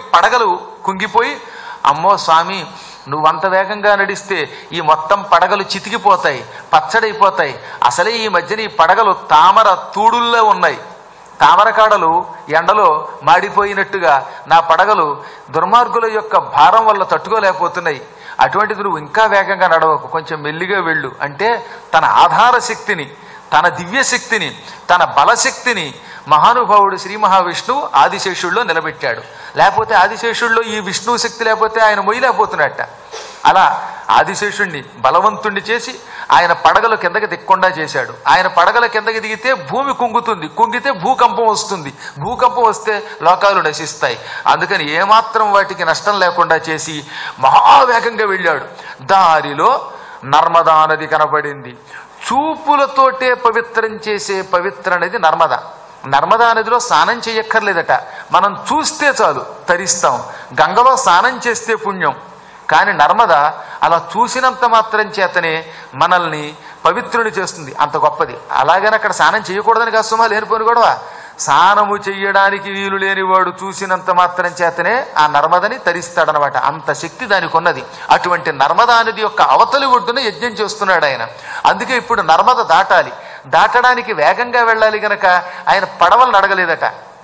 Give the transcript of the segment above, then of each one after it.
పడగలు కుంగిపోయి అమ్మో స్వామి నువ్వంత వేగంగా నడిస్తే ఈ మొత్తం పడగలు చితికిపోతాయి పచ్చడైపోతాయి అసలే ఈ మధ్యన ఈ పడగలు తామర తూడుల్లో ఉన్నాయి తామరకాడలు ఎండలో మాడిపోయినట్టుగా నా పడగలు దుర్మార్గుల యొక్క భారం వల్ల తట్టుకోలేకపోతున్నాయి అటువంటిది నువ్వు ఇంకా వేగంగా నడవకు కొంచెం మెల్లిగా వెళ్ళు అంటే తన ఆధార శక్తిని తన దివ్య శక్తిని తన బలశక్తిని మహానుభావుడు శ్రీ మహావిష్ణువు ఆదిశేషుల్లో నిలబెట్టాడు లేకపోతే ఆదిశేషుల్లో ఈ విష్ణువు శక్తి లేకపోతే ఆయన మొయ్యలేకపోతున్నట్ట అలా ఆదిశేషుణ్ణి బలవంతుణ్ణి చేసి ఆయన పడగలు కిందకి దిక్కుండా చేశాడు ఆయన పడగల కిందకి దిగితే భూమి కుంగుతుంది కుంగితే భూకంపం వస్తుంది భూకంపం వస్తే లోకాలు నశిస్తాయి అందుకని ఏమాత్రం వాటికి నష్టం లేకుండా చేసి మహావేగంగా వెళ్ళాడు దారిలో నర్మదా నది కనపడింది చూపులతోటే పవిత్రం చేసే పవిత్ర నది నర్మద నర్మదా నదిలో స్నానం చేయక్కర్లేదట మనం చూస్తే చాలు తరిస్తాం గంగలో స్నానం చేస్తే పుణ్యం కానీ నర్మద అలా చూసినంత మాత్రం చేతనే మనల్ని పవిత్రుని చేస్తుంది అంత గొప్పది అలాగని అక్కడ స్నానం చేయకూడదని కాదు సుమా లేనిపోని గొడవ స్నానము చెయ్యడానికి వీలు లేనివాడు చూసినంత మాత్రం చేతనే ఆ నర్మదని తరిస్తాడనమాట అంత శక్తి దానికి ఉన్నది అటువంటి నర్మదా నది యొక్క అవతలి ఒడ్డున యజ్ఞం చేస్తున్నాడు ఆయన అందుకే ఇప్పుడు నర్మద దాటాలి దాటడానికి వేగంగా వెళ్ళాలి గనక ఆయన పడవలు నడగలేదట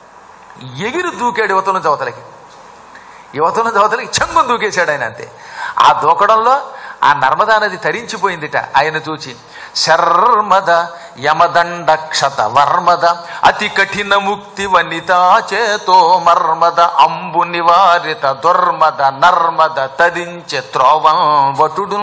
ఎగిరి దూకాడు యువతల నుంచి అవతలకి యువతల నుంచి అవతలకి చెంగుని దూకేశాడు ఆయన అంతే ఆ దూకడంలో ఆ నర్మదా నది తరించిపోయిందిట ఆయన చూచి శర్మద యమదండ క్షత వర్మద అతి కఠిన ముక్తి వనితా చేతో మర్మద అంబు నివారిత దుర్మద నర్మద తరించె త్రోవం వటుడు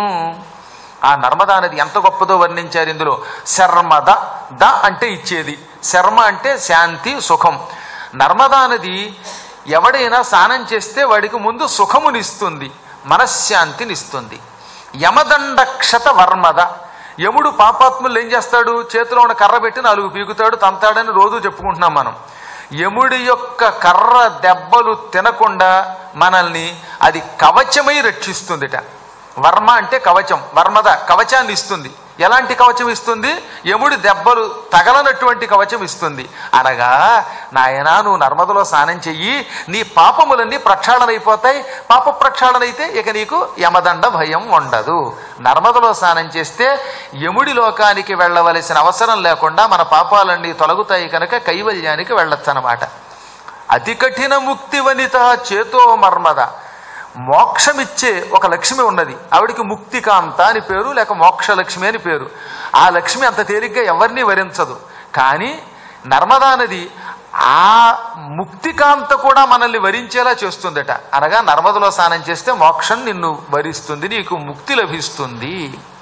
ఆ నర్మదా నది ఎంత గొప్పదో వర్ణించారు ఇందులో శర్మద ద అంటే ఇచ్చేది శర్మ అంటే శాంతి సుఖం నర్మదా నది ఎవడైనా స్నానం చేస్తే వాడికి ముందు సుఖమునిస్తుంది మనశ్శాంతినిస్తుంది యమదండ క్షత వర్మద యముడు పాపాత్ములు ఏం చేస్తాడు చేతిలో ఉన్న కర్ర పెట్టి నాలుగు పీకుతాడు తంతాడని రోజు చెప్పుకుంటున్నాం మనం యముడి యొక్క కర్ర దెబ్బలు తినకుండా మనల్ని అది కవచమై రక్షిస్తుందిట వర్మ అంటే కవచం వర్మద కవచాన్ని ఇస్తుంది ఎలాంటి కవచం ఇస్తుంది యముడి దెబ్బలు తగలనటువంటి కవచం ఇస్తుంది అనగా నాయనా నువ్వు నర్మదలో స్నానం చెయ్యి నీ పాపములన్నీ ప్రక్షాళన అయిపోతాయి పాప ప్రక్షాళన అయితే ఇక నీకు యమదండ భయం ఉండదు నర్మదలో స్నానం చేస్తే యముడి లోకానికి వెళ్ళవలసిన అవసరం లేకుండా మన పాపాలన్నీ తొలగుతాయి కనుక కైవల్యానికి వెళ్ళొచ్చు అనమాట అతి కఠిన ముక్తి వనిత చేతో మర్మద మోక్షమిచ్చే ఒక లక్ష్మి ఉన్నది ఆవిడికి ముక్తికాంత అని పేరు లేక మోక్ష లక్ష్మి అని పేరు ఆ లక్ష్మి అంత తేలిగ్గా ఎవరిని వరించదు కానీ నర్మదా నది ఆ ముక్తికాంత కూడా మనల్ని వరించేలా చేస్తుందట అనగా నర్మదలో స్నానం చేస్తే మోక్షం నిన్ను వరిస్తుంది నీకు ముక్తి లభిస్తుంది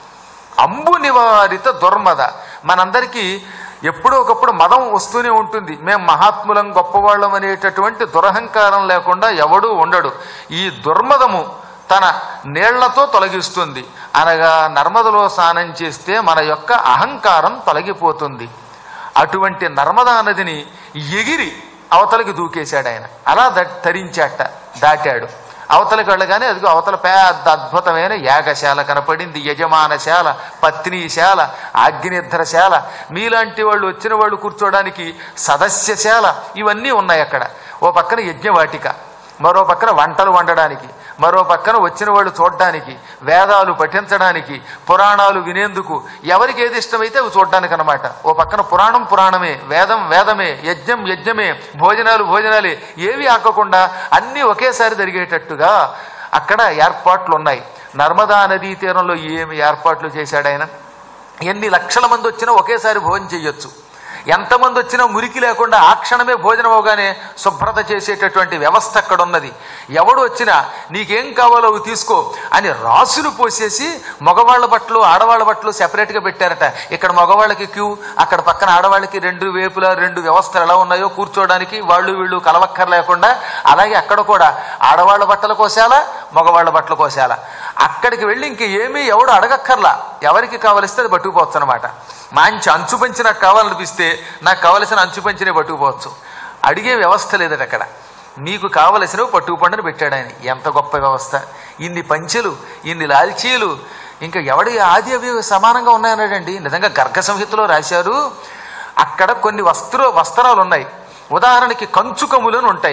అంబు నివారిత దుర్మద మనందరికీ ఎప్పుడో ఒకప్పుడు మదం వస్తూనే ఉంటుంది మేము మహాత్ములం గొప్పవాళ్ళం అనేటటువంటి దురహంకారం లేకుండా ఎవడూ ఉండడు ఈ దుర్మదము తన నీళ్లతో తొలగిస్తుంది అనగా నర్మదలో స్నానం చేస్తే మన యొక్క అహంకారం తొలగిపోతుంది అటువంటి నర్మదా నదిని ఎగిరి అవతలకి దూకేశాడు ఆయన అలా ద- తరించాట దాటాడు అవతలకి వెళ్ళగానే అదిగో అవతల పెద్ద అద్భుతమైన యాగశాల కనపడింది యజమానశాల పత్నీశాల ఆగ్నేధ్రశాల మీలాంటి వాళ్ళు వచ్చిన వాళ్ళు కూర్చోడానికి సదస్యశాల ఇవన్నీ ఉన్నాయి అక్కడ ఓ పక్కన యజ్ఞవాటిక మరో పక్కన వంటలు వండడానికి మరో పక్కన వచ్చిన వాళ్ళు చూడడానికి వేదాలు పఠించడానికి పురాణాలు వినేందుకు ఎవరికి ఏది ఇష్టమైతే అవి చూడడానికి అనమాట ఓ పక్కన పురాణం పురాణమే వేదం వేదమే యజ్ఞం యజ్ఞమే భోజనాలు భోజనాలే ఏవి ఆకకుండా అన్నీ ఒకేసారి జరిగేటట్టుగా అక్కడ ఏర్పాట్లు ఉన్నాయి నర్మదా నదీ తీరంలో ఏమి ఏర్పాట్లు చేశాడు ఆయన ఎన్ని లక్షల మంది వచ్చినా ఒకేసారి భోజనం చేయొచ్చు ఎంతమంది వచ్చినా మురికి లేకుండా ఆ క్షణమే భోజనం అవగానే శుభ్రత చేసేటటువంటి వ్యవస్థ అక్కడ ఉన్నది ఎవడు వచ్చినా నీకేం కావాలో అవి తీసుకో అని రాసులు పోసేసి మగవాళ్ళ బట్టలు ఆడవాళ్ళ బట్టలు సెపరేట్గా పెట్టారట ఇక్కడ మగవాళ్ళకి క్యూ అక్కడ పక్కన ఆడవాళ్ళకి రెండు వేపుల రెండు వ్యవస్థలు ఎలా ఉన్నాయో కూర్చోవడానికి వాళ్ళు వీళ్ళు కలవక్కర్ లేకుండా అలాగే అక్కడ కూడా ఆడవాళ్ళ బట్టల కోసాల మగవాళ్ళ బట్టల కోసాల అక్కడికి వెళ్ళి ఇంక ఏమీ ఎవడు అడగక్కర్లా ఎవరికి కావలిస్తే అది పట్టుకుపోవచ్చు అనమాట మంచి అంచు పంచి నాకు కావాలనిపిస్తే నాకు కావలసిన అంచు పంచినే పట్టుకుపోవచ్చు అడిగే వ్యవస్థ లేదట అక్కడ నీకు కావలసినవి పట్టుకుపండని పెట్టాడు ఆయన ఎంత గొప్ప వ్యవస్థ ఇన్ని పంచెలు ఇన్ని లాల్చీలు ఇంకా ఎవడి ఆది అవి సమానంగా ఉన్నాయన్నాడండి నిజంగా గర్గ సంహితలో రాశారు అక్కడ కొన్ని వస్త్ర వస్త్రాలు ఉన్నాయి ఉదాహరణకి కంచుకములను ఉంటాయి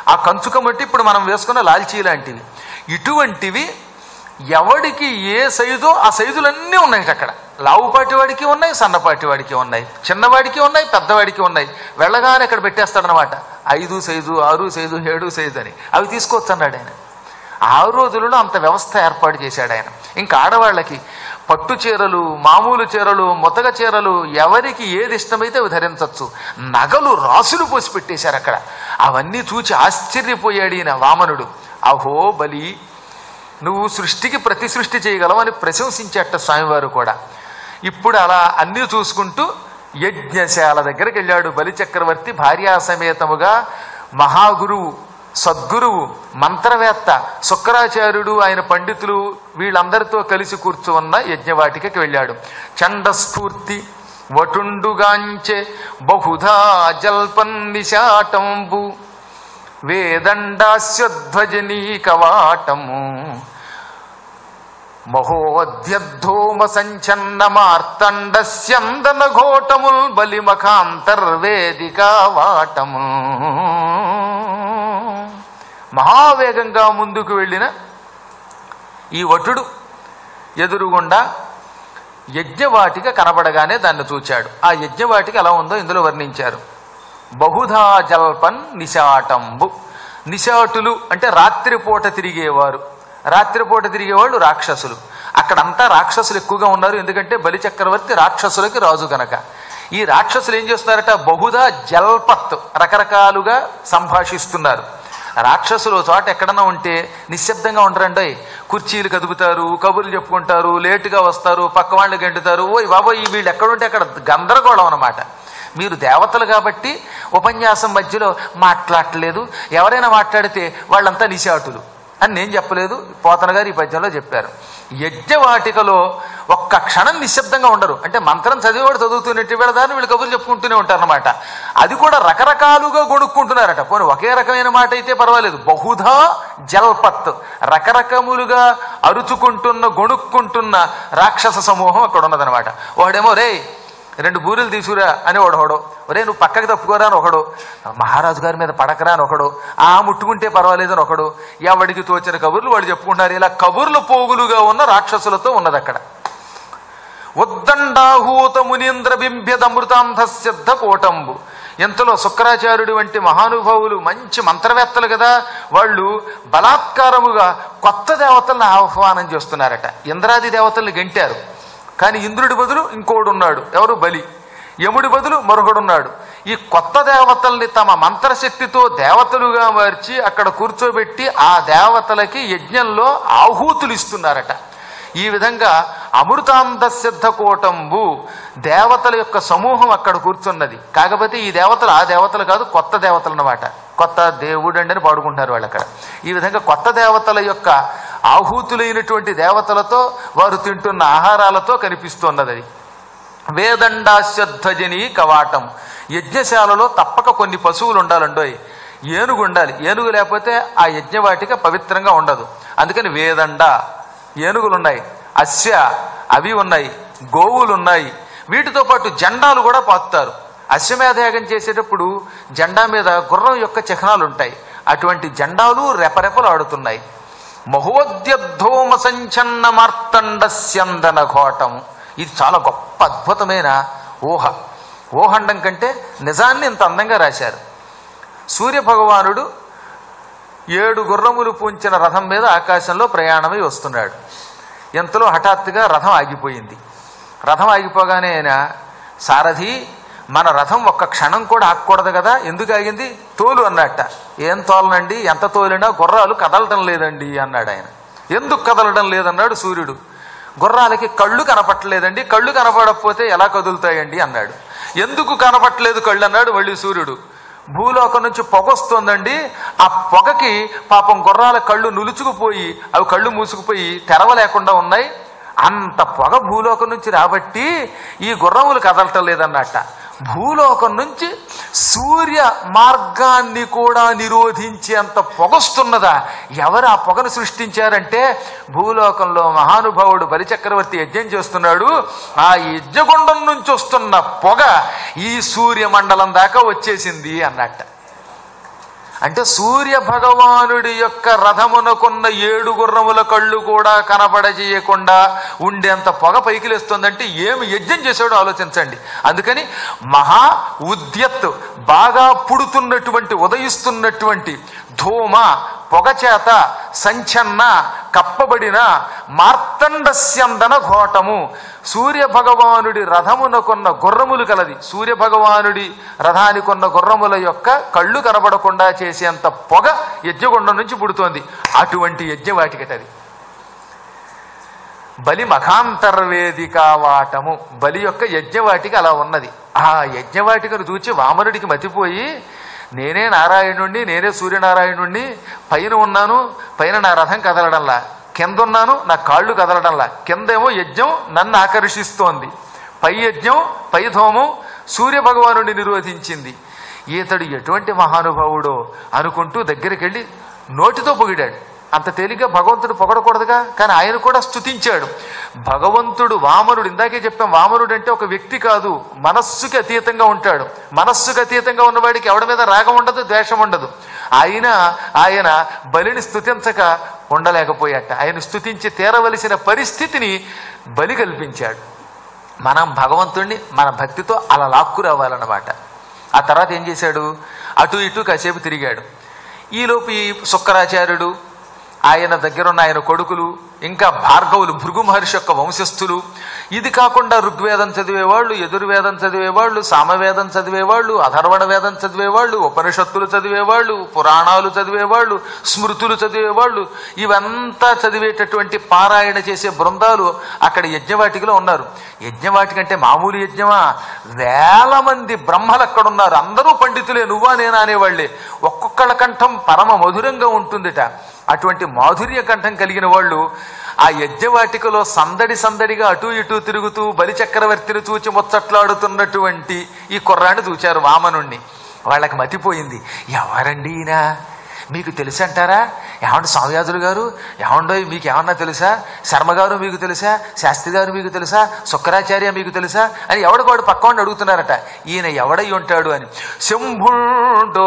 ఆ కంచుకం అంటే ఇప్పుడు మనం వేసుకున్న లాల్చీ లాంటివి ఇటువంటివి ఎవడికి ఏ సైజో ఆ సైజులన్నీ ఉన్నాయి అక్కడ లావుపాటి వాడికి ఉన్నాయి సన్నపాటి వాడికి ఉన్నాయి చిన్నవాడికి ఉన్నాయి పెద్దవాడికి ఉన్నాయి వెళ్ళగానే అక్కడ పెట్టేస్తాడనమాట ఐదు సైజు ఆరు సైజు ఏడు సైజు అని అవి తీసుకొచ్చు అన్నాడు ఆయన ఆ రోజులలో అంత వ్యవస్థ ఏర్పాటు చేశాడు ఆయన ఇంకా ఆడవాళ్ళకి పట్టు చీరలు మామూలు చీరలు మొతగ చీరలు ఎవరికి ఏది ఇష్టమైతే అవి ధరించవచ్చు నగలు రాసులు పోసి పెట్టేశారు అక్కడ అవన్నీ చూచి ఆశ్చర్యపోయాడు ఈయన వామనుడు అహో బలి నువ్వు సృష్టికి ప్రతి సృష్టి చేయగలవని ప్రశంసించేట స్వామివారు కూడా ఇప్పుడు అలా అన్నీ చూసుకుంటూ యజ్ఞశాల దగ్గరికి వెళ్ళాడు బలిచక్రవర్తి భార్యా సమేతముగా మహాగురువు సద్గురువు మంత్రవేత్త శుక్రాచార్యుడు ఆయన పండితులు వీళ్ళందరితో కలిసి కూర్చున్న యజ్ఞవాటికకి వెళ్ళాడు చండస్ఫూర్తి వటుండుగాంచె బహుధా జల్పన్ నిశాటంబు వేదండాస్యధ్వజనీ కవాటము మహోద్యద్ధోమ సంచన్న మార్తండస్యందన ఘోటముల్ బలిమఖాంతర్వేదికా వాటము మహావేగంగా ముందుకు వెళ్ళిన ఈ వటుడు ఎదురుగుండా యజ్ఞవాటిక కనబడగానే దాన్ని చూచాడు ఆ యజ్ఞవాటిక ఎలా ఉందో ఇందులో వర్ణించారు బహుధా జల్పన్ నిశాటంబు నిశాటులు అంటే రాత్రిపూట తిరిగేవారు రాత్రిపూట తిరిగేవాళ్ళు రాక్షసులు అక్కడంతా రాక్షసులు ఎక్కువగా ఉన్నారు ఎందుకంటే బలి చక్రవర్తి రాక్షసులకి రాజు గనక ఈ రాక్షసులు ఏం చేస్తున్నారట బహుధా జల్పత్ రకరకాలుగా సంభాషిస్తున్నారు రాక్షసులు ఓ చోట ఎక్కడన్నా ఉంటే నిశ్శబ్దంగా ఉండరండి కుర్చీలు కదుపుతారు కబుర్లు చెప్పుకుంటారు లేటుగా వస్తారు పక్క వాళ్ళు గెంటుతారు ఓయ్ బాబోయ్ ఈ వీళ్ళు ఎక్కడుంటే అక్కడ గందరగోళం అన్నమాట మీరు దేవతలు కాబట్టి ఉపన్యాసం మధ్యలో మాట్లాడలేదు ఎవరైనా మాట్లాడితే వాళ్ళంతా నిశాటులు అని నేను చెప్పలేదు పోతన గారు ఈ పద్యంలో చెప్పారు యజ్ఞవాటికలో ఒక్క క్షణం నిశ్శబ్దంగా ఉండరు అంటే మంత్రం చదివేవాడు చదువుతున్నట్టు వీళ్ళ దాన్ని వీళ్ళు కబుర్లు చెప్పుకుంటూనే ఉంటారన్నమాట అది కూడా రకరకాలుగా గొడుక్కుంటున్నారట పోనీ ఒకే రకమైన మాట అయితే పర్వాలేదు బహుధా జల్పత్ రకరకములుగా అరుచుకుంటున్న గొణుక్కుంటున్న రాక్షస సమూహం అక్కడ ఉన్నదనమాట వాడేమో రే రెండు బూరెలు తీసుకురా అని ఒకడొకడు ఒరే నువ్వు పక్కకి తప్పుకోరా అని ఒకడు మహారాజు గారి మీద పడకరా అని ఒకడు ఆ ముట్టుకుంటే పర్వాలేదు అని ఒకడు ఎవడికి తోచిన కబుర్లు వాడు చెప్పుకుంటున్నారు ఇలా కబుర్లు పోగులుగా ఉన్న రాక్షసులతో ఉన్నది అక్కడ ఉద్దండాహూత మునీంద్ర బింబ్యదమృతాంధ సిద్ధ కోటంబు ఎంతలో శుక్రాచార్యుడు వంటి మహానుభావులు మంచి మంత్రవేత్తలు కదా వాళ్ళు బలాత్కారముగా కొత్త దేవతలను ఆహ్వానం చేస్తున్నారట ఇంద్రాది దేవతల్ని గెంటారు కానీ ఇంద్రుడి బదులు ఇంకోడు ఉన్నాడు ఎవరు బలి యముడి బదులు మరొకడున్నాడు ఈ కొత్త దేవతల్ని తమ మంత్రశక్తితో దేవతలుగా మార్చి అక్కడ కూర్చోబెట్టి ఆ దేవతలకి యజ్ఞంలో ఆహూతులు ఇస్తున్నారట ఈ విధంగా అమృతాంధ సిద్ధ కోటంబు దేవతల యొక్క సమూహం అక్కడ కూర్చున్నది కాకపోతే ఈ దేవతలు ఆ దేవతలు కాదు కొత్త దేవతలు అన్నమాట కొత్త దేవుడు అండి అని పాడుకుంటారు వాళ్ళు అక్కడ ఈ విధంగా కొత్త దేవతల యొక్క ఆహూతులైనటువంటి దేవతలతో వారు తింటున్న ఆహారాలతో కనిపిస్తున్నది అది వేదండాశ్వధ్వజని కవాటం యజ్ఞశాలలో తప్పక కొన్ని పశువులు ఉండాలండోయ్ ఏనుగు ఉండాలి ఏనుగు లేకపోతే ఆ యజ్ఞవాటిక పవిత్రంగా ఉండదు అందుకని వేదండ ఏనుగులు ఉన్నాయి అస్య అవి ఉన్నాయి గోవులు ఉన్నాయి వీటితో పాటు జెండాలు కూడా పాతుతారు అశ్వమేధయాగం చేసేటప్పుడు జెండా మీద గుర్రం యొక్క చిహ్నాలు ఉంటాయి అటువంటి జెండాలు రెపరెపలు ఆడుతున్నాయి మహోద్యద్ధోమ సంచన్న మార్తండ స్యందన ఘోటము ఇది చాలా గొప్ప అద్భుతమైన ఊహ ఊహండం కంటే నిజాన్ని ఇంత అందంగా రాశారు సూర్య భగవానుడు ఏడు గుర్రములు పూంచిన రథం మీద ఆకాశంలో ప్రయాణమై వస్తున్నాడు ఎంతలో హఠాత్తుగా రథం ఆగిపోయింది రథం ఆగిపోగానే ఆయన సారథి మన రథం ఒక్క క్షణం కూడా ఆగకూడదు కదా ఎందుకు ఆగింది తోలు అన్నట్ట ఏం తోలనండి ఎంత తోలినా గుర్రాలు కదలటం లేదండి అన్నాడు ఆయన ఎందుకు కదలడం లేదన్నాడు సూర్యుడు గుర్రాలకి కళ్ళు కనపట్టలేదండి కళ్ళు కనపడకపోతే ఎలా కదులుతాయండి అన్నాడు ఎందుకు కనపట్టలేదు కళ్ళు అన్నాడు మళ్ళీ సూర్యుడు భూలోకం నుంచి పొగ వస్తుందండి ఆ పొగకి పాపం గుర్రాల కళ్ళు నులుచుకుపోయి అవి కళ్ళు మూసుకుపోయి తెరవలేకుండా ఉన్నాయి అంత పొగ భూలోకం నుంచి రాబట్టి ఈ గుర్రములు కదలటం లేదన్నట్ట భూలోకం నుంచి సూర్య మార్గాన్ని కూడా నిరోధించేంత పొగొస్తున్నదా ఎవరు ఆ పొగను సృష్టించారంటే భూలోకంలో మహానుభావుడు బలిచక్రవర్తి యజ్ఞం చేస్తున్నాడు ఆ యజ్ఞగుండం నుంచి వస్తున్న పొగ ఈ సూర్యమండలం దాకా వచ్చేసింది అన్నట్ట అంటే సూర్య భగవానుడి యొక్క రథమునకున్న ఏడు గుర్రముల కళ్ళు కూడా కనబడజేయకుండా ఉండేంత పొగ పైకి లేస్తుందంటే ఏమి యజ్ఞం చేశాడో ఆలోచించండి అందుకని మహా ఉద్యత్ బాగా పుడుతున్నటువంటి ఉదయిస్తున్నటువంటి ధూమ పొగ చేత సంచన్న కప్పబడిన మార్తండస్యందన ఘోటము సూర్య భగవానుడి రథమునకున్న గుర్రములు కలది సూర్య భగవానుడి రథానికున్న గుర్రముల యొక్క కళ్ళు కనబడకుండా చేసేంత పొగ యజ్ఞగుండం నుంచి పుడుతోంది అటువంటి యజ్ఞవాటికటది బలి మఖాంతర్వేదిక వాటము బలి యొక్క యజ్ఞవాటిక అలా ఉన్నది ఆ యజ్ఞవాటికను చూచి వామనుడికి మతిపోయి నేనే నారాయణుణ్ణి నేనే సూర్యనారాయణుణ్ణి పైన ఉన్నాను పైన నా రథం కదలడంలా కింద ఉన్నాను నా కాళ్ళు కదలడంలా కిందేమో యజ్ఞం నన్ను ఆకర్షిస్తోంది పై యజ్ఞం పై ధోమం సూర్య భగవానుడిని నిరోధించింది ఈతడు ఎటువంటి మహానుభావుడో అనుకుంటూ దగ్గరికి వెళ్ళి నోటితో పొగిడాడు అంత తేలిగ్గా భగవంతుడు పొగడకూడదుగా కానీ ఆయన కూడా స్తుతించాడు భగవంతుడు వామనుడు ఇందాకే చెప్పాం వామనుడు అంటే ఒక వ్యక్తి కాదు మనస్సుకి అతీతంగా ఉంటాడు మనస్సుకి అతీతంగా ఉన్నవాడికి ఎవడి మీద రాగం ఉండదు ద్వేషం ఉండదు అయినా ఆయన బలిని స్తుతించక ఉండలేకపోయాట ఆయన స్తుతించి తీరవలసిన పరిస్థితిని బలి కల్పించాడు మనం భగవంతుణ్ణి మన భక్తితో అలా లాక్కు రావాలన్నమాట ఆ తర్వాత ఏం చేశాడు అటు ఇటు కాసేపు తిరిగాడు ఈలోపు ఈ శుక్రాచార్యుడు ఆయన దగ్గరున్న ఆయన కొడుకులు ఇంకా భార్గవులు భృగు మహర్షి యొక్క వంశస్థులు ఇది కాకుండా ఋగ్వేదం చదివేవాళ్ళు యజుర్వేదం చదివేవాళ్ళు సామవేదం చదివేవాళ్ళు అధర్వణ వేదం చదివేవాళ్ళు ఉపనిషత్తులు చదివేవాళ్ళు పురాణాలు చదివేవాళ్ళు స్మృతులు చదివేవాళ్ళు ఇవంతా చదివేటటువంటి పారాయణ చేసే బృందాలు అక్కడ యజ్ఞవాటికలో ఉన్నారు యజ్ఞవాటిక అంటే మామూలు యజ్ఞమా వేల మంది బ్రహ్మలు అక్కడ ఉన్నారు అందరూ పండితులే నువ్వా నేనా అనేవాళ్ళే ఒక్కొక్కళ్ళ కంఠం పరమ మధురంగా ఉంటుందిట అటువంటి మాధుర్య కంఠం కలిగిన వాళ్ళు ఆ యజ్ఞవాటికలో సందడి సందడిగా అటు ఇటు తిరుగుతూ బలి చక్రవర్తిని చూచి ముచ్చట్లాడుతున్నటువంటి ఈ కుర్రాన్ని చూచారు వామనుణ్ణి వాళ్ళకి మతిపోయింది ఎవరండి ఈయన మీకు తెలుసంటారా ఏమంటే స్వామియాజులు గారు ఏమండో మీకు ఏమన్నా తెలుసా శర్మ గారు మీకు తెలుసా శాస్త్రి గారు మీకు తెలుసా శుక్రాచార్య మీకు తెలుసా అని ఎవడికోడు పక్కవాడిని అడుగుతున్నారట ఈయన ఎవడై ఉంటాడు అని శంభుండో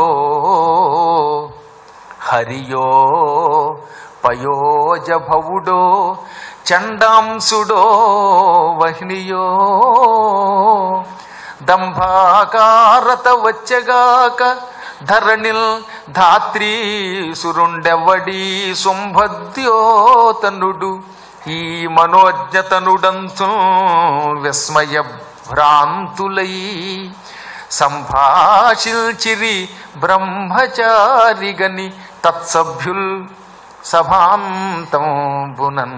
హరియో పయోజభవుడో చండాంసుడో వహ్నియో దంభాకారత వచ్చగాక ధరణిల్ ధాత్రీసురుండెవ్వడీ శుంభద్యోతనుడు ఈ మనోజ్ఞతనుడంతు విస్మయ భ్రాంతులై సంభాషిల్చిరి బ్రహ్మచారిగని తత్సభ్యుల్ సభాంతంబునన్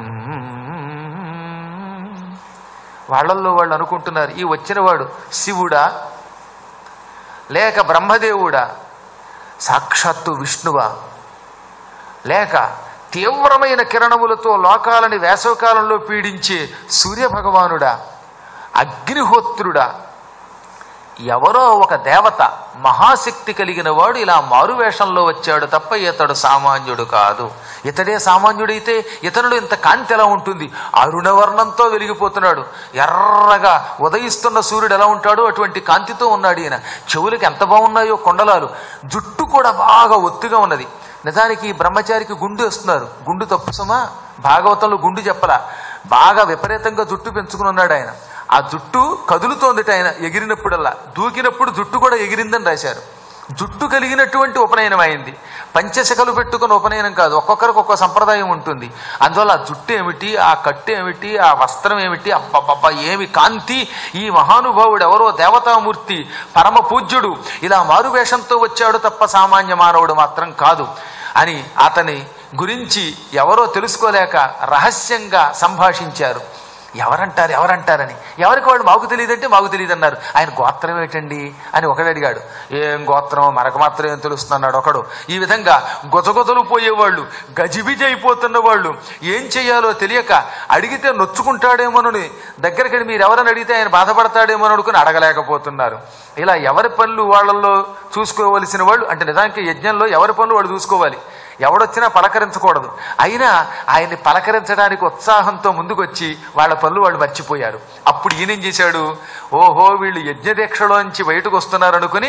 వాళ్ళల్లో వాళ్ళు అనుకుంటున్నారు ఈ వచ్చినవాడు శివుడా లేక బ్రహ్మదేవుడా సాక్షాత్తు విష్ణువా లేక తీవ్రమైన కిరణములతో లోకాలని వేసవకాలంలో పీడించే సూర్యభగవానుడా అగ్నిహోత్రుడా ఎవరో ఒక దేవత మహాశక్తి కలిగిన వాడు ఇలా మారువేషంలో వచ్చాడు తప్ప ఇతడు సామాన్యుడు కాదు ఇతడే సామాన్యుడైతే ఇతరుడు ఇంత కాంతి ఎలా ఉంటుంది అరుణవర్ణంతో వెలిగిపోతున్నాడు ఎర్రగా ఉదయిస్తున్న సూర్యుడు ఎలా ఉంటాడో అటువంటి కాంతితో ఉన్నాడు ఈయన చెవులకి ఎంత బాగున్నాయో కొండలాలు జుట్టు కూడా బాగా ఒత్తుగా ఉన్నది నిజానికి ఈ బ్రహ్మచారికి గుండు వస్తున్నారు గుండు తప్పు సుమా భాగవతంలో గుండు చెప్పలా బాగా విపరీతంగా జుట్టు పెంచుకుని ఉన్నాడు ఆయన ఆ జుట్టు కదులుతోందిట ఆయన ఎగిరినప్పుడల్లా దూకినప్పుడు జుట్టు కూడా ఎగిరిందని రాశారు జుట్టు కలిగినటువంటి ఉపనయనం అయింది పంచశకలు పెట్టుకున్న ఉపనయనం కాదు ఒక్కొక్కరికి ఒక్కొక్క సంప్రదాయం ఉంటుంది అందువల్ల ఆ జుట్టు ఏమిటి ఆ కట్టు ఏమిటి ఆ వస్త్రం ఏమిటి అబ్బబ్బబ్బ ఏమి కాంతి ఈ మహానుభావుడు ఎవరో దేవతామూర్తి పరమ పూజ్యుడు ఇలా మారువేషంతో వచ్చాడు తప్ప సామాన్య మానవుడు మాత్రం కాదు అని అతని గురించి ఎవరో తెలుసుకోలేక రహస్యంగా సంభాషించారు ఎవరంటారు ఎవరంటారని ఎవరికి వాళ్ళు మాకు తెలియదంటే మాకు తెలియదు అన్నారు ఆయన గోత్రం ఏంటండి అని ఒకడు అడిగాడు ఏం గోత్రం మనకు మాత్రం ఏం తెలుస్తున్నాడు ఒకడు ఈ విధంగా గొజగొజలు పోయేవాళ్ళు గజిబిజి అయిపోతున్న వాళ్ళు ఏం చేయాలో తెలియక అడిగితే నొచ్చుకుంటాడేమోనని దగ్గరికి మీరు ఎవరని అడిగితే ఆయన బాధపడతాడేమో అనుకుని అడగలేకపోతున్నారు ఇలా ఎవరి పనులు వాళ్ళల్లో చూసుకోవలసిన వాళ్ళు అంటే నిజానికి యజ్ఞంలో ఎవరి పనులు వాళ్ళు చూసుకోవాలి ఎవడొచ్చినా పలకరించకూడదు అయినా ఆయన్ని పలకరించడానికి ఉత్సాహంతో ముందుకొచ్చి వాళ్ళ పనులు వాళ్ళు మర్చిపోయారు అప్పుడు ఈయనేం చేశాడు ఓహో వీళ్ళు యజ్ఞదీక్షలోంచి బయటకు వస్తున్నారు అనుకుని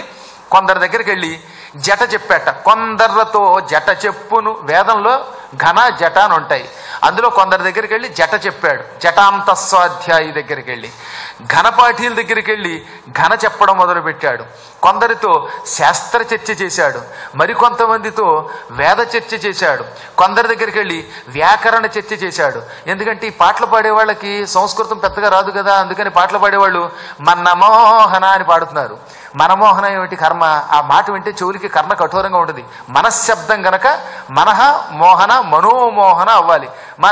కొందరి దగ్గరికి వెళ్ళి జట చెప్పాట కొందర్లతో జట చెప్పును వేదంలో ఘన జట అని ఉంటాయి అందులో కొందరి దగ్గరికి వెళ్ళి జట చెప్పాడు జటాంత స్వాధ్యాయి దగ్గరికి వెళ్ళి ఘనపాఠీల దగ్గరికి వెళ్ళి ఘన చెప్పడం మొదలుపెట్టాడు కొందరితో శాస్త్ర చర్చ చేశాడు మరికొంతమందితో వేద చర్చ చేశాడు కొందరి దగ్గరికి వెళ్ళి వ్యాకరణ చర్చ చేశాడు ఎందుకంటే ఈ పాటలు పాడే వాళ్ళకి సంస్కృతం పెద్దగా రాదు కదా అందుకని పాటలు పాడేవాళ్ళు మన్నమోహన అని పాడుతున్నారు మనమోహన ఏమిటి కర్మ ఆ మాట వింటే చెవులకి కర్ణ కఠోరంగా ఉంటుంది మనశ్శబ్దం గనక మనహ మోహన మనోమోహన అవ్వాలి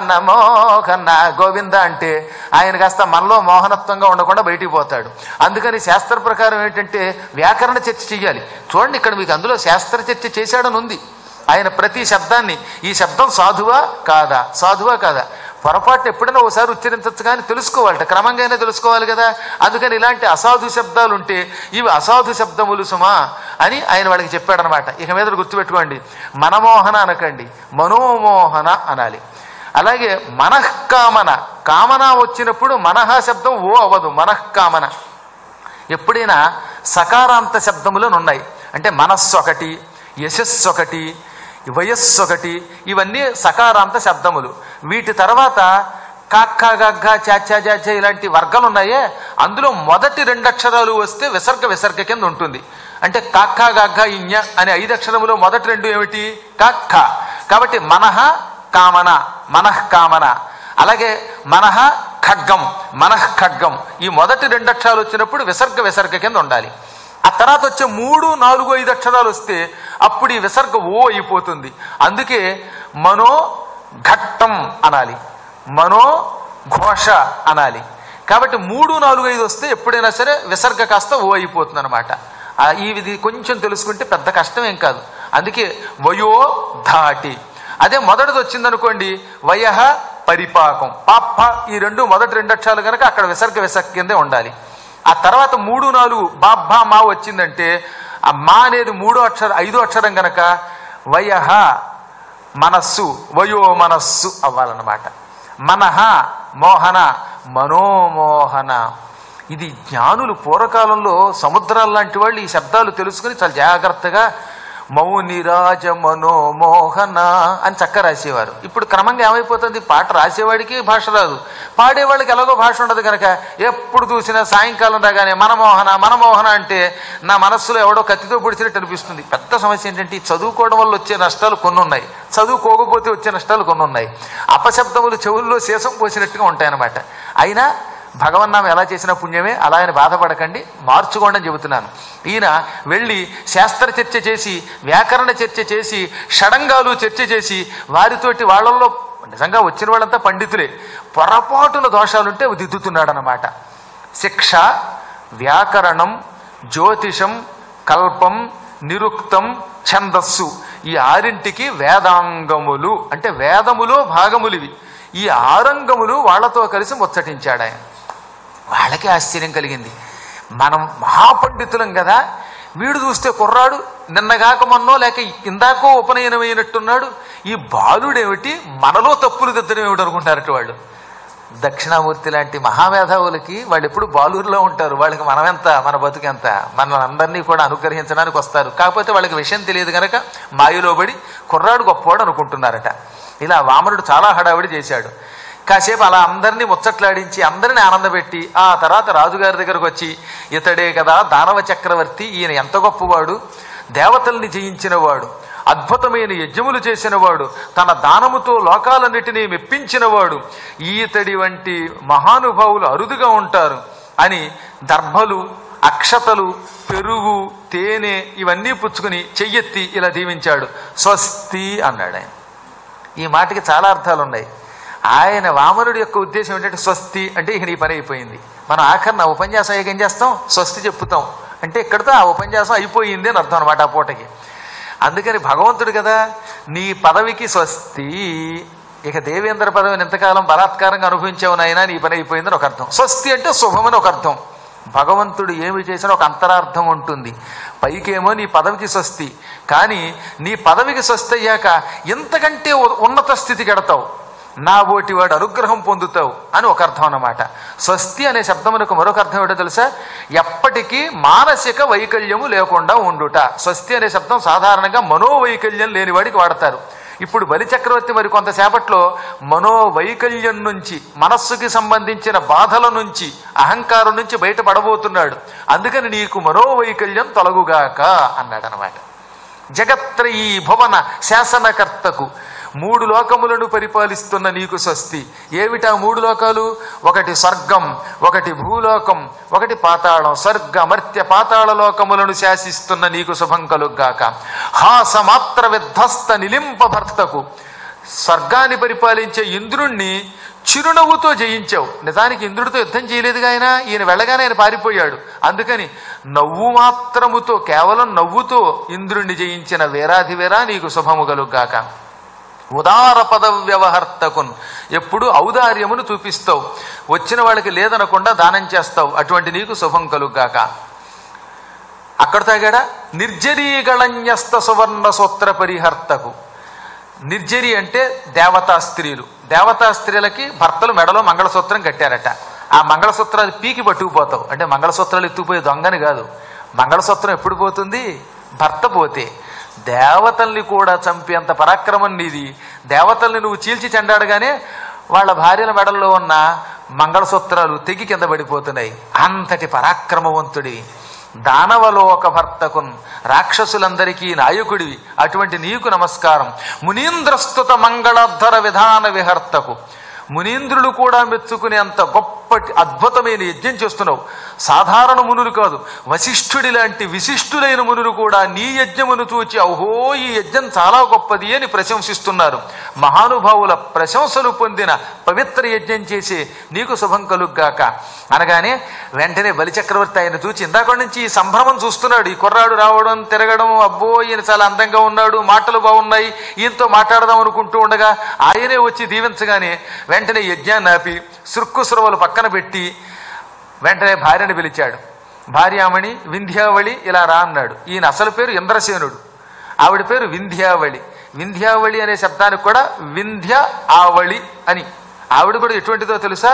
మన్నమోహన గోవింద అంటే ఆయన కాస్త మనలో మోహనత్వంగా ఉండకుండా బయటికి పోతాడు అందుకని శాస్త్ర ప్రకారం ఏంటంటే వ్యాకరణ చర్చ చెయ్యాలి చూడండి ఇక్కడ మీకు అందులో శాస్త్ర చర్చ చేశాడని ఉంది ఆయన ప్రతి శబ్దాన్ని ఈ శబ్దం సాధువా కాదా సాధువా కాదా పొరపాటున ఎప్పుడైనా ఒకసారి ఉచ్చరించవచ్చు కానీ తెలుసుకోవాలట క్రమంగానే తెలుసుకోవాలి కదా అందుకని ఇలాంటి అసాధు శబ్దాలు ఉంటే ఇవి అసాధు శబ్దములు సుమా అని ఆయన వాళ్ళకి చెప్పాడనమాట ఇక మీద గుర్తుపెట్టుకోండి మనమోహన అనకండి మనోమోహన అనాలి అలాగే మనఃకామన కామన వచ్చినప్పుడు మనహ శబ్దం ఓ అవ్వదు మనఃకామన ఎప్పుడైనా సకారాంత శబ్దములను ఉన్నాయి అంటే మనస్సు ఒకటి యశస్సు ఒకటి వయస్సు ఒకటి ఇవన్నీ సకారాంత శబ్దములు వీటి తర్వాత కాక్క గగ్గ చాచా చాచా ఇలాంటి వర్గాలు ఉన్నాయే అందులో మొదటి రెండు అక్షరాలు వస్తే విసర్గ విసర్గ కింద ఉంటుంది అంటే కాక్క గగ్గ ఇඤ్య అనే ఐదు అక్షరములో మొదటి రెండు ఏమిటి కాక్క కాబట్టి మనహ కామన మనః కామన అలాగే మనహ ఖడ్గం మనః ఖడ్గం ఈ మొదటి రెండు అక్షరాలు వచ్చినప్పుడు విసర్గ విసర్గ కింద ఉండాలి ఆ తర్వాత వచ్చే మూడు నాలుగు ఐదు అక్షరాలు వస్తే అప్పుడు ఈ విసర్గ ఓ అయిపోతుంది అందుకే మనో ఘట్టం అనాలి మనో ఘోష అనాలి కాబట్టి మూడు నాలుగు ఐదు వస్తే ఎప్పుడైనా సరే విసర్గ కాస్త ఓ అయిపోతుంది అనమాట ఇది కొంచెం తెలుసుకుంటే పెద్ద కష్టం ఏం కాదు అందుకే వయో ధాటి అదే మొదటిది వచ్చిందనుకోండి వయహ పరిపాకం పాప ఈ రెండు మొదటి రెండు అక్షరాలు కనుక అక్కడ విసర్గ విసర్గ కిందే ఉండాలి ఆ తర్వాత మూడు నాలుగు బాబ్బా మా వచ్చిందంటే ఆ మా అనేది మూడో అక్షరం ఐదో అక్షరం గనక వయహ మనస్సు వయో మనస్సు అవ్వాలన్నమాట మనహ మోహన మనోమోహన ఇది జ్ఞానులు పూర్వకాలంలో సముద్రాలు లాంటి వాళ్ళు ఈ శబ్దాలు తెలుసుకుని చాలా జాగ్రత్తగా మౌనిరాజ మనోమోహన అని చక్క రాసేవారు ఇప్పుడు క్రమంగా ఏమైపోతుంది పాట రాసేవాడికి భాష రాదు పాడేవాళ్ళకి ఎలాగో భాష ఉండదు కనుక ఎప్పుడు చూసినా సాయంకాలం రాగానే మనమోహన మనమోహన అంటే నా మనస్సులో ఎవడో కత్తితో పొడిచినట్టు అనిపిస్తుంది పెద్ద సమస్య ఏంటంటే ఈ చదువుకోవడం వల్ల వచ్చే నష్టాలు కొన్ని ఉన్నాయి చదువుకోకపోతే వచ్చే నష్టాలు కొన్ని ఉన్నాయి అపశబ్దములు చెవుల్లో శేషం పోసినట్టుగా ఉంటాయన్నమాట అయినా భగవన్నామం ఎలా చేసిన పుణ్యమే అలా అని బాధపడకండి మార్చుకోండి అని చెబుతున్నాను ఈయన వెళ్ళి శాస్త్ర చర్చ చేసి వ్యాకరణ చర్చ చేసి షడంగాలు చర్చ చేసి వారితోటి వాళ్ళల్లో నిజంగా వచ్చిన వాళ్ళంతా పండితులే పొరపాటున దోషాలుంటే అవి దిద్దుతున్నాడనమాట శిక్ష వ్యాకరణం జ్యోతిషం కల్పం నిరుక్తం ఛందస్సు ఈ ఆరింటికి వేదాంగములు అంటే వేదములో భాగములు ఇవి ఈ ఆరంగములు వాళ్ళతో కలిసి ముచ్చటించాడు ఆయన వాళ్ళకి ఆశ్చర్యం కలిగింది మనం మహాపండితులం కదా వీడు చూస్తే కుర్రాడు నిన్నగాక మొన్నో లేక ఇందాకో ఉపనయనమైనట్టున్నాడు ఈ బాలుడేమిటి మనలో తప్పులు దిద్దడం ఏమిటి అనుకుంటారట వాళ్ళు దక్షిణామూర్తి లాంటి మహామేధావులకి వాళ్ళు ఎప్పుడు బాలూరులో ఉంటారు వాళ్ళకి మనమెంత మన బతుకెంత మన అందరినీ కూడా అనుగ్రహించడానికి వస్తారు కాకపోతే వాళ్ళకి విషయం తెలియదు కనుక మాయలో పడి కుర్రాడు గొప్పవాడు అనుకుంటున్నారట ఇలా వామనుడు చాలా హడావిడి చేశాడు కాసేపు అలా అందరినీ ముచ్చట్లాడించి అందరిని ఆనందపెట్టి ఆ తర్వాత రాజుగారి దగ్గరకు వచ్చి ఇతడే కదా దానవ చక్రవర్తి ఈయన ఎంత గొప్పవాడు దేవతల్ని జయించినవాడు అద్భుతమైన యజ్ఞములు చేసినవాడు తన దానముతో లోకాలన్నిటినీ మెప్పించినవాడు ఈతడి వంటి మహానుభావులు అరుదుగా ఉంటారు అని దర్భలు అక్షతలు పెరుగు తేనె ఇవన్నీ పుచ్చుకుని చెయ్యెత్తి ఇలా దీవించాడు స్వస్తి అన్నాడు ఆయన ఈ మాటకి చాలా అర్థాలు ఉన్నాయి ఆయన వామనుడి యొక్క ఉద్దేశం ఏంటంటే స్వస్తి అంటే ఇక నీ పని అయిపోయింది మనం ఆఖరిన ఆ ఉపన్యాసం అయ్యాక ఏం చేస్తాం స్వస్తి చెప్పుతాం అంటే ఇక్కడితో ఆ ఉపన్యాసం అయిపోయింది అని అర్థం అనమాట ఆ పూటకి అందుకని భగవంతుడు కదా నీ పదవికి స్వస్తి ఇక దేవేంద్ర పదవిని ఎంతకాలం బలాత్కారంగా అనుభవించావు నాయనా నీ పని అయిపోయిందని ఒక అర్థం స్వస్తి అంటే శుభమని ఒక అర్థం భగవంతుడు ఏమి చేసినా ఒక అంతరార్థం ఉంటుంది పైకేమో నీ పదవికి స్వస్తి కానీ నీ పదవికి స్వస్తి అయ్యాక ఇంతకంటే ఉ- ఉన్నత స్థితికి ఎడతావు నా ఓటి వాడు అనుగ్రహం పొందుతావు అని ఒక అర్థం అన్నమాట స్వస్తి అనే శబ్దమునకు మరొక అర్థం ఏంటో తెలుసా ఎప్పటికీ మానసిక వైకల్యము లేకుండా ఉండుట స్వస్తి అనే శబ్దం సాధారణంగా మనోవైకల్యం లేనివాడికి వాడతారు ఇప్పుడు బలి చక్రవర్తి మరి కొంతసేపట్లో మనోవైకల్యం నుంచి మనస్సుకి సంబంధించిన బాధల నుంచి అహంకారం నుంచి బయటపడబోతున్నాడు అందుకని నీకు మనోవైకల్యం తొలగుగాక అన్నాడు అనమాట జగత్రయీ భువన శాసనకర్తకు మూడు లోకములను పరిపాలిస్తున్న నీకు స్వస్తి ఏమిటా మూడు లోకాలు ఒకటి స్వర్గం ఒకటి భూలోకం ఒకటి పాతాళం స్వర్గ మర్త్య పాతాళ లోకములను శాసిస్తున్న నీకు శుభం కలుగ్గాక హాసమాత్ర విధ్వస్త నిలింప భర్తకు స్వర్గాన్ని పరిపాలించే ఇంద్రుణ్ణి చిరునవ్వుతో జయించావు నిజానికి ఇంద్రుడితో యుద్ధం చేయలేదుగా ఆయన ఈయన వెళ్ళగానే ఆయన పారిపోయాడు అందుకని నవ్వు మాత్రముతో కేవలం నవ్వుతో ఇంద్రుణ్ణి జయించిన వీరాధివీరా నీకు శుభము కలుగ్గాక ఉదార పద వ్యవహర్తకున్ ఎప్పుడు ఔదార్యమును చూపిస్తావు వచ్చిన వాళ్ళకి లేదనకుండా దానం చేస్తావు అటువంటి నీకు శుభం కలుగ్గాక అక్కడ తాగాడా నిర్జరీగళన్యస్త సువర్ణ సూత్ర పరిహర్తకు నిర్జరి అంటే దేవతా స్త్రీలు దేవతా స్త్రీలకి భర్తలు మెడలో మంగళసూత్రం కట్టారట ఆ మంగళసూత్రాలు పీకి పట్టుకుపోతావు అంటే మంగళసూత్రాలు ఎత్తుకుపోయే దొంగని కాదు మంగళసూత్రం ఎప్పుడు పోతుంది భర్త పోతే దేవతల్ని కూడా చంపేంత పరాక్రమం నీది దేవతల్ని నువ్వు చీల్చి చెండాడగానే వాళ్ళ భార్యల మెడల్లో ఉన్న మంగళసూత్రాలు తెగి కింద పడిపోతున్నాయి అంతటి పరాక్రమవంతుడి దానవలోక భర్తకున్ రాక్షసులందరికీ నాయకుడివి అటువంటి నీకు నమస్కారం మునీంద్రస్తుత మంగళాధర విధాన విహర్తకు మునీంద్రులు కూడా మెచ్చుకునేంత గొప్పటి అద్భుతమైన యజ్ఞం చేస్తున్నావు సాధారణ మునులు కాదు వశిష్ఠుడి లాంటి విశిష్టులైన మునులు కూడా నీ యజ్ఞమును చూచి అహో ఈ యజ్ఞం చాలా గొప్పది అని ప్రశంసిస్తున్నారు మహానుభావుల ప్రశంసలు పొందిన పవిత్ర యజ్ఞం చేసి నీకు శుభం కలుగ్గాక అనగానే వెంటనే బలిచక్రవర్తి ఆయన చూచి ఇందాక నుంచి ఈ సంభ్రమం చూస్తున్నాడు ఈ కుర్రాడు రావడం తిరగడం అబ్బో ఈయన చాలా అందంగా ఉన్నాడు మాటలు బాగున్నాయి ఈయనతో మాట్లాడదాం అనుకుంటూ ఉండగా ఆయనే వచ్చి దీవించగానే వెంటనే యజ్ఞాన్ని ఆపి సురుక్కుసురవలు పక్కన పెట్టి వెంటనే భార్యను పిలిచాడు భార్యామణి వింధ్యావళి ఇలా రా అన్నాడు ఈయన అసలు పేరు ఇంద్రసేనుడు ఆవిడ పేరు వింధ్యావళి వింధ్యావళి అనే శబ్దానికి కూడా వింధ్య ఆవళి అని ఆవిడ కూడా ఎటువంటిదో తెలుసా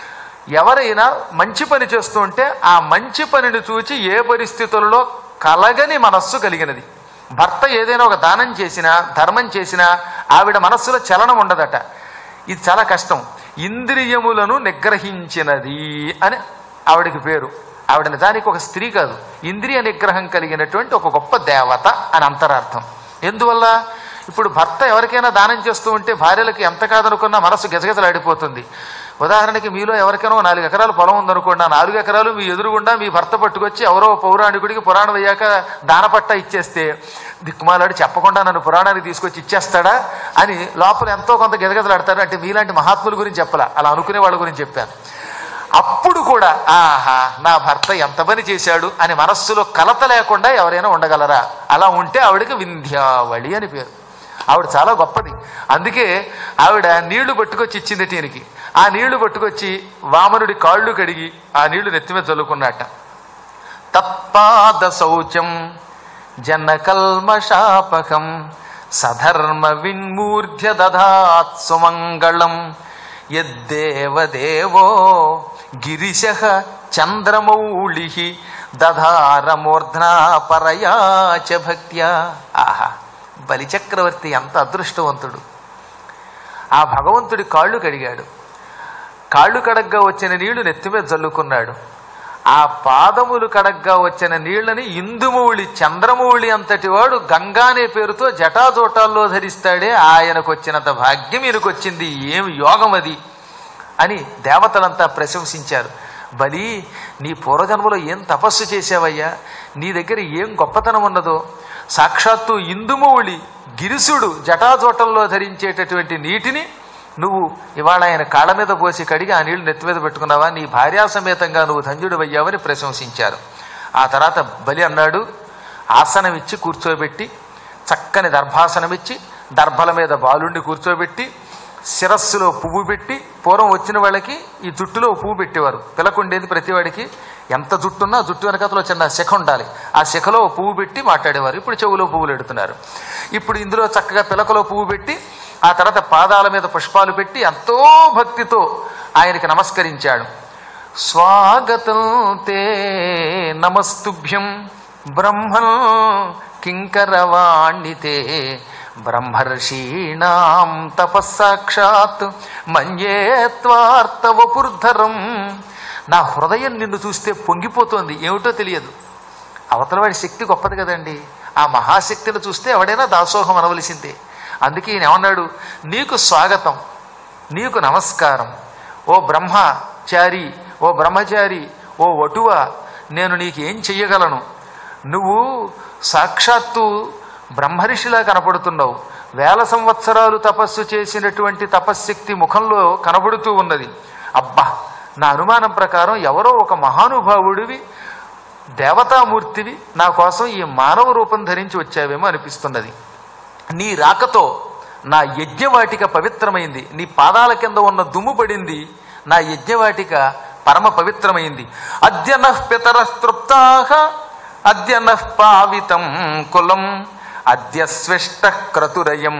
ఎవరైనా మంచి పని చేస్తూ ఉంటే ఆ మంచి పనిని చూచి ఏ పరిస్థితులలో కలగని మనస్సు కలిగినది భర్త ఏదైనా ఒక దానం చేసినా ధర్మం చేసినా ఆవిడ మనస్సులో చలనం ఉండదట ఇది చాలా కష్టం ఇంద్రియములను నిగ్రహించినది అని ఆవిడకి పేరు ఆవిడ నిజానికి ఒక స్త్రీ కాదు ఇంద్రియ నిగ్రహం కలిగినటువంటి ఒక గొప్ప దేవత అని అంతరార్థం ఎందువల్ల ఇప్పుడు భర్త ఎవరికైనా దానం చేస్తూ ఉంటే భార్యలకు ఎంత కాదనుకున్నా మనసు గజగజలాడిపోతుంది ఉదాహరణకి మీలో ఎవరికైనా ఓ నాలుగు ఎకరాలు పొలం ఉందనుకోండి ఆ నాలుగు ఎకరాలు మీ ఎదురుగుండా మీ భర్త పట్టుకొచ్చి ఎవరో పౌరాణికుడికి పురాణం అయ్యాక దానపట్ట ఇచ్చేస్తే దిక్కుమాలాడు చెప్పకుండా నన్ను పురాణానికి తీసుకొచ్చి ఇచ్చేస్తాడా అని లోపల ఎంతో కొంత గెదగదలాడతారు అంటే మీలాంటి మహాత్ముల గురించి చెప్పలా అలా అనుకునే వాళ్ళ గురించి చెప్పాను అప్పుడు కూడా ఆహా నా భర్త ఎంత పని చేశాడు అని మనస్సులో కలత లేకుండా ఎవరైనా ఉండగలరా అలా ఉంటే ఆవిడకి వింధ్యావళి అని పేరు ఆవిడ చాలా గొప్పది అందుకే ఆవిడ నీళ్లు పట్టుకొచ్చి ఇచ్చింది ఈయనకి ఆ నీళ్లు పట్టుకొచ్చి వామనుడి కాళ్ళు కడిగి ఆ నీళ్లు నెత్తి మీద చల్లుకున్నట్ట తత్పాద శౌచం జనకల్మషాపకం సధర్మ విన్మూర్ధ్య దధాత్ సుమంగళం యద్దేవదేవో గిరిశ చంద్రమౌళి దధారమూర్ధ్నా పరయా చ భక్త్యా ఆహా బలిచక్రవర్తి ఎంత అదృష్టవంతుడు ఆ భగవంతుడి కాళ్ళు కడిగాడు కాళ్ళు కడగ్గా వచ్చిన నీళ్లు నెత్తి మీద జల్లుకున్నాడు ఆ పాదములు కడగ్గా వచ్చిన నీళ్లని ఇందుమౌళి చంద్రమౌళి అంతటి వాడు గంగా అనే పేరుతో జటాజోటాల్లో ధరిస్తాడే ఆయనకు వచ్చినంత భాగ్యం ఈయనకు వచ్చింది ఏమి యోగం అది అని దేవతలంతా ప్రశంసించారు బలి నీ పూర్వజన్మలో ఏం తపస్సు చేసావయ్యా నీ దగ్గర ఏం గొప్పతనం ఉన్నదో సాక్షాత్తు ఇందుమౌళి గిరిసుడు జటాజోటంలో ధరించేటటువంటి నీటిని నువ్వు ఇవాళ ఆయన కాళ్ళ మీద పోసి కడిగి ఆ నీళ్లు నెత్తి మీద పెట్టుకున్నావా నీ భార్యా సమేతంగా నువ్వు ధన్యుడు అయ్యావని ప్రశంసించారు ఆ తర్వాత బలి అన్నాడు ఆసనం ఇచ్చి కూర్చోబెట్టి చక్కని దర్భాసనం ఇచ్చి దర్భల మీద బాలుండి కూర్చోబెట్టి శిరస్సులో పువ్వు పెట్టి పూర్వం వచ్చిన వాళ్ళకి ఈ జుట్టులో పువ్వు పెట్టేవారు పిలకుండేది ప్రతివాడికి ఎంత జుట్టున్నా జుట్టు వెనకతలో చిన్న శిఖ ఉండాలి ఆ శిఖలో పువ్వు పెట్టి మాట్లాడేవారు ఇప్పుడు చెవులో పువ్వులు ఎడుతున్నారు ఇప్పుడు ఇందులో చక్కగా పిలకలో పువ్వు పెట్టి ఆ తర్వాత పాదాల మీద పుష్పాలు పెట్టి ఎంతో భక్తితో ఆయనకి నమస్కరించాడు స్వాగతం తే నమస్తుభ్యం బ్రహ్మన్ కింకరవాణితే బ్రహ్మర్షీణాం తపస్సాక్షాత్ మన్యేత్వార్తవపుర్ధరం నా హృదయం నిన్ను చూస్తే పొంగిపోతోంది ఏమిటో తెలియదు అవతల వాడి శక్తి గొప్పది కదండి ఆ మహాశక్తిని చూస్తే ఎవడైనా దాసోహం అనవలసిందే అందుకే ఈయన ఏమన్నాడు నీకు స్వాగతం నీకు నమస్కారం ఓ బ్రహ్మచారి ఓ బ్రహ్మచారి ఓ వటువ నేను నీకు ఏం చెయ్యగలను నువ్వు సాక్షాత్తు బ్రహ్మర్షిలా కనపడుతున్నావు వేల సంవత్సరాలు తపస్సు చేసినటువంటి తపశ్శక్తి ముఖంలో కనబడుతూ ఉన్నది అబ్బా నా అనుమానం ప్రకారం ఎవరో ఒక మహానుభావుడివి దేవతామూర్తివి నా కోసం ఈ మానవ రూపం ధరించి వచ్చావేమో అనిపిస్తున్నది నీ రాకతో నా యజ్ఞవాటిక పవిత్రమైంది నీ పాదాల కింద ఉన్న దుమ్ము పడింది నా యజ్ఞవాటిక పరమ పవిత్రమైంది అద్యన పితర తృప్తాహ అద్యన పావితం కులం అద్య స్విష్ట క్రతురయం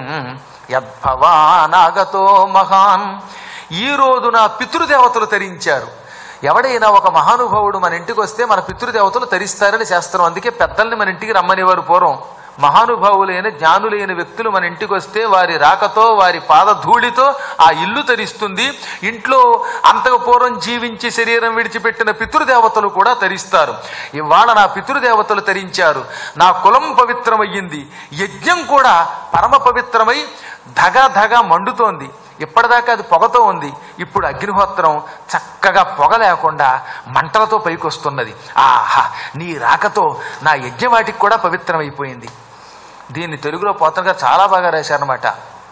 యద్భవానాగతో మహాన్ ఈ రోజు నా పితృదేవతలు తరించారు ఎవడైనా ఒక మహానుభావుడు మన ఇంటికి వస్తే మన పితృదేవతలు తరిస్తారని శాస్త్రం అందుకే పెద్దల్ని మన ఇంటికి రమ్మనేవారు పూర్వం మహానుభావులైన జ్ఞానులైన వ్యక్తులు మన ఇంటికి వస్తే వారి రాకతో వారి పాదధూళితో ఆ ఇల్లు తరిస్తుంది ఇంట్లో అంతకు పూర్వం జీవించి శరీరం విడిచిపెట్టిన పితృదేవతలు కూడా తరిస్తారు ఇవాళ నా పితృదేవతలు తరించారు నా కులం పవిత్రమయ్యింది యజ్ఞం కూడా పరమ పవిత్రమై ధగ ధగ మండుతోంది ఇప్పటిదాకా అది పొగతో ఉంది ఇప్పుడు అగ్నిహోత్రం చక్కగా పొగ లేకుండా మంటలతో పైకొస్తున్నది ఆహా నీ రాకతో నా యజ్ఞవాటికి కూడా పవిత్రమైపోయింది దీన్ని తెలుగులో పోతనగా చాలా బాగా రాశారనమాట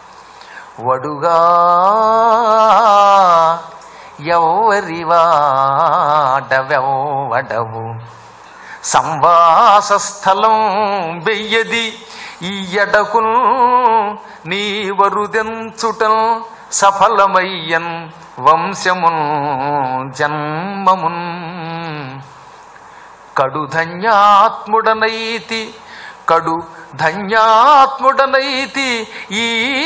వడుగా ఎవ్వరివాడవెవ్వడవు సంవాసస్థలం వెయ్యది ఈ ఎడకును నీ వరుదెంచుటం సఫలమయ్యన్ వంశమున్ జన్మమున్ కడు ధన్యాత్ముడనైతి కడు ధన్యాత్ముడనైతి ఈ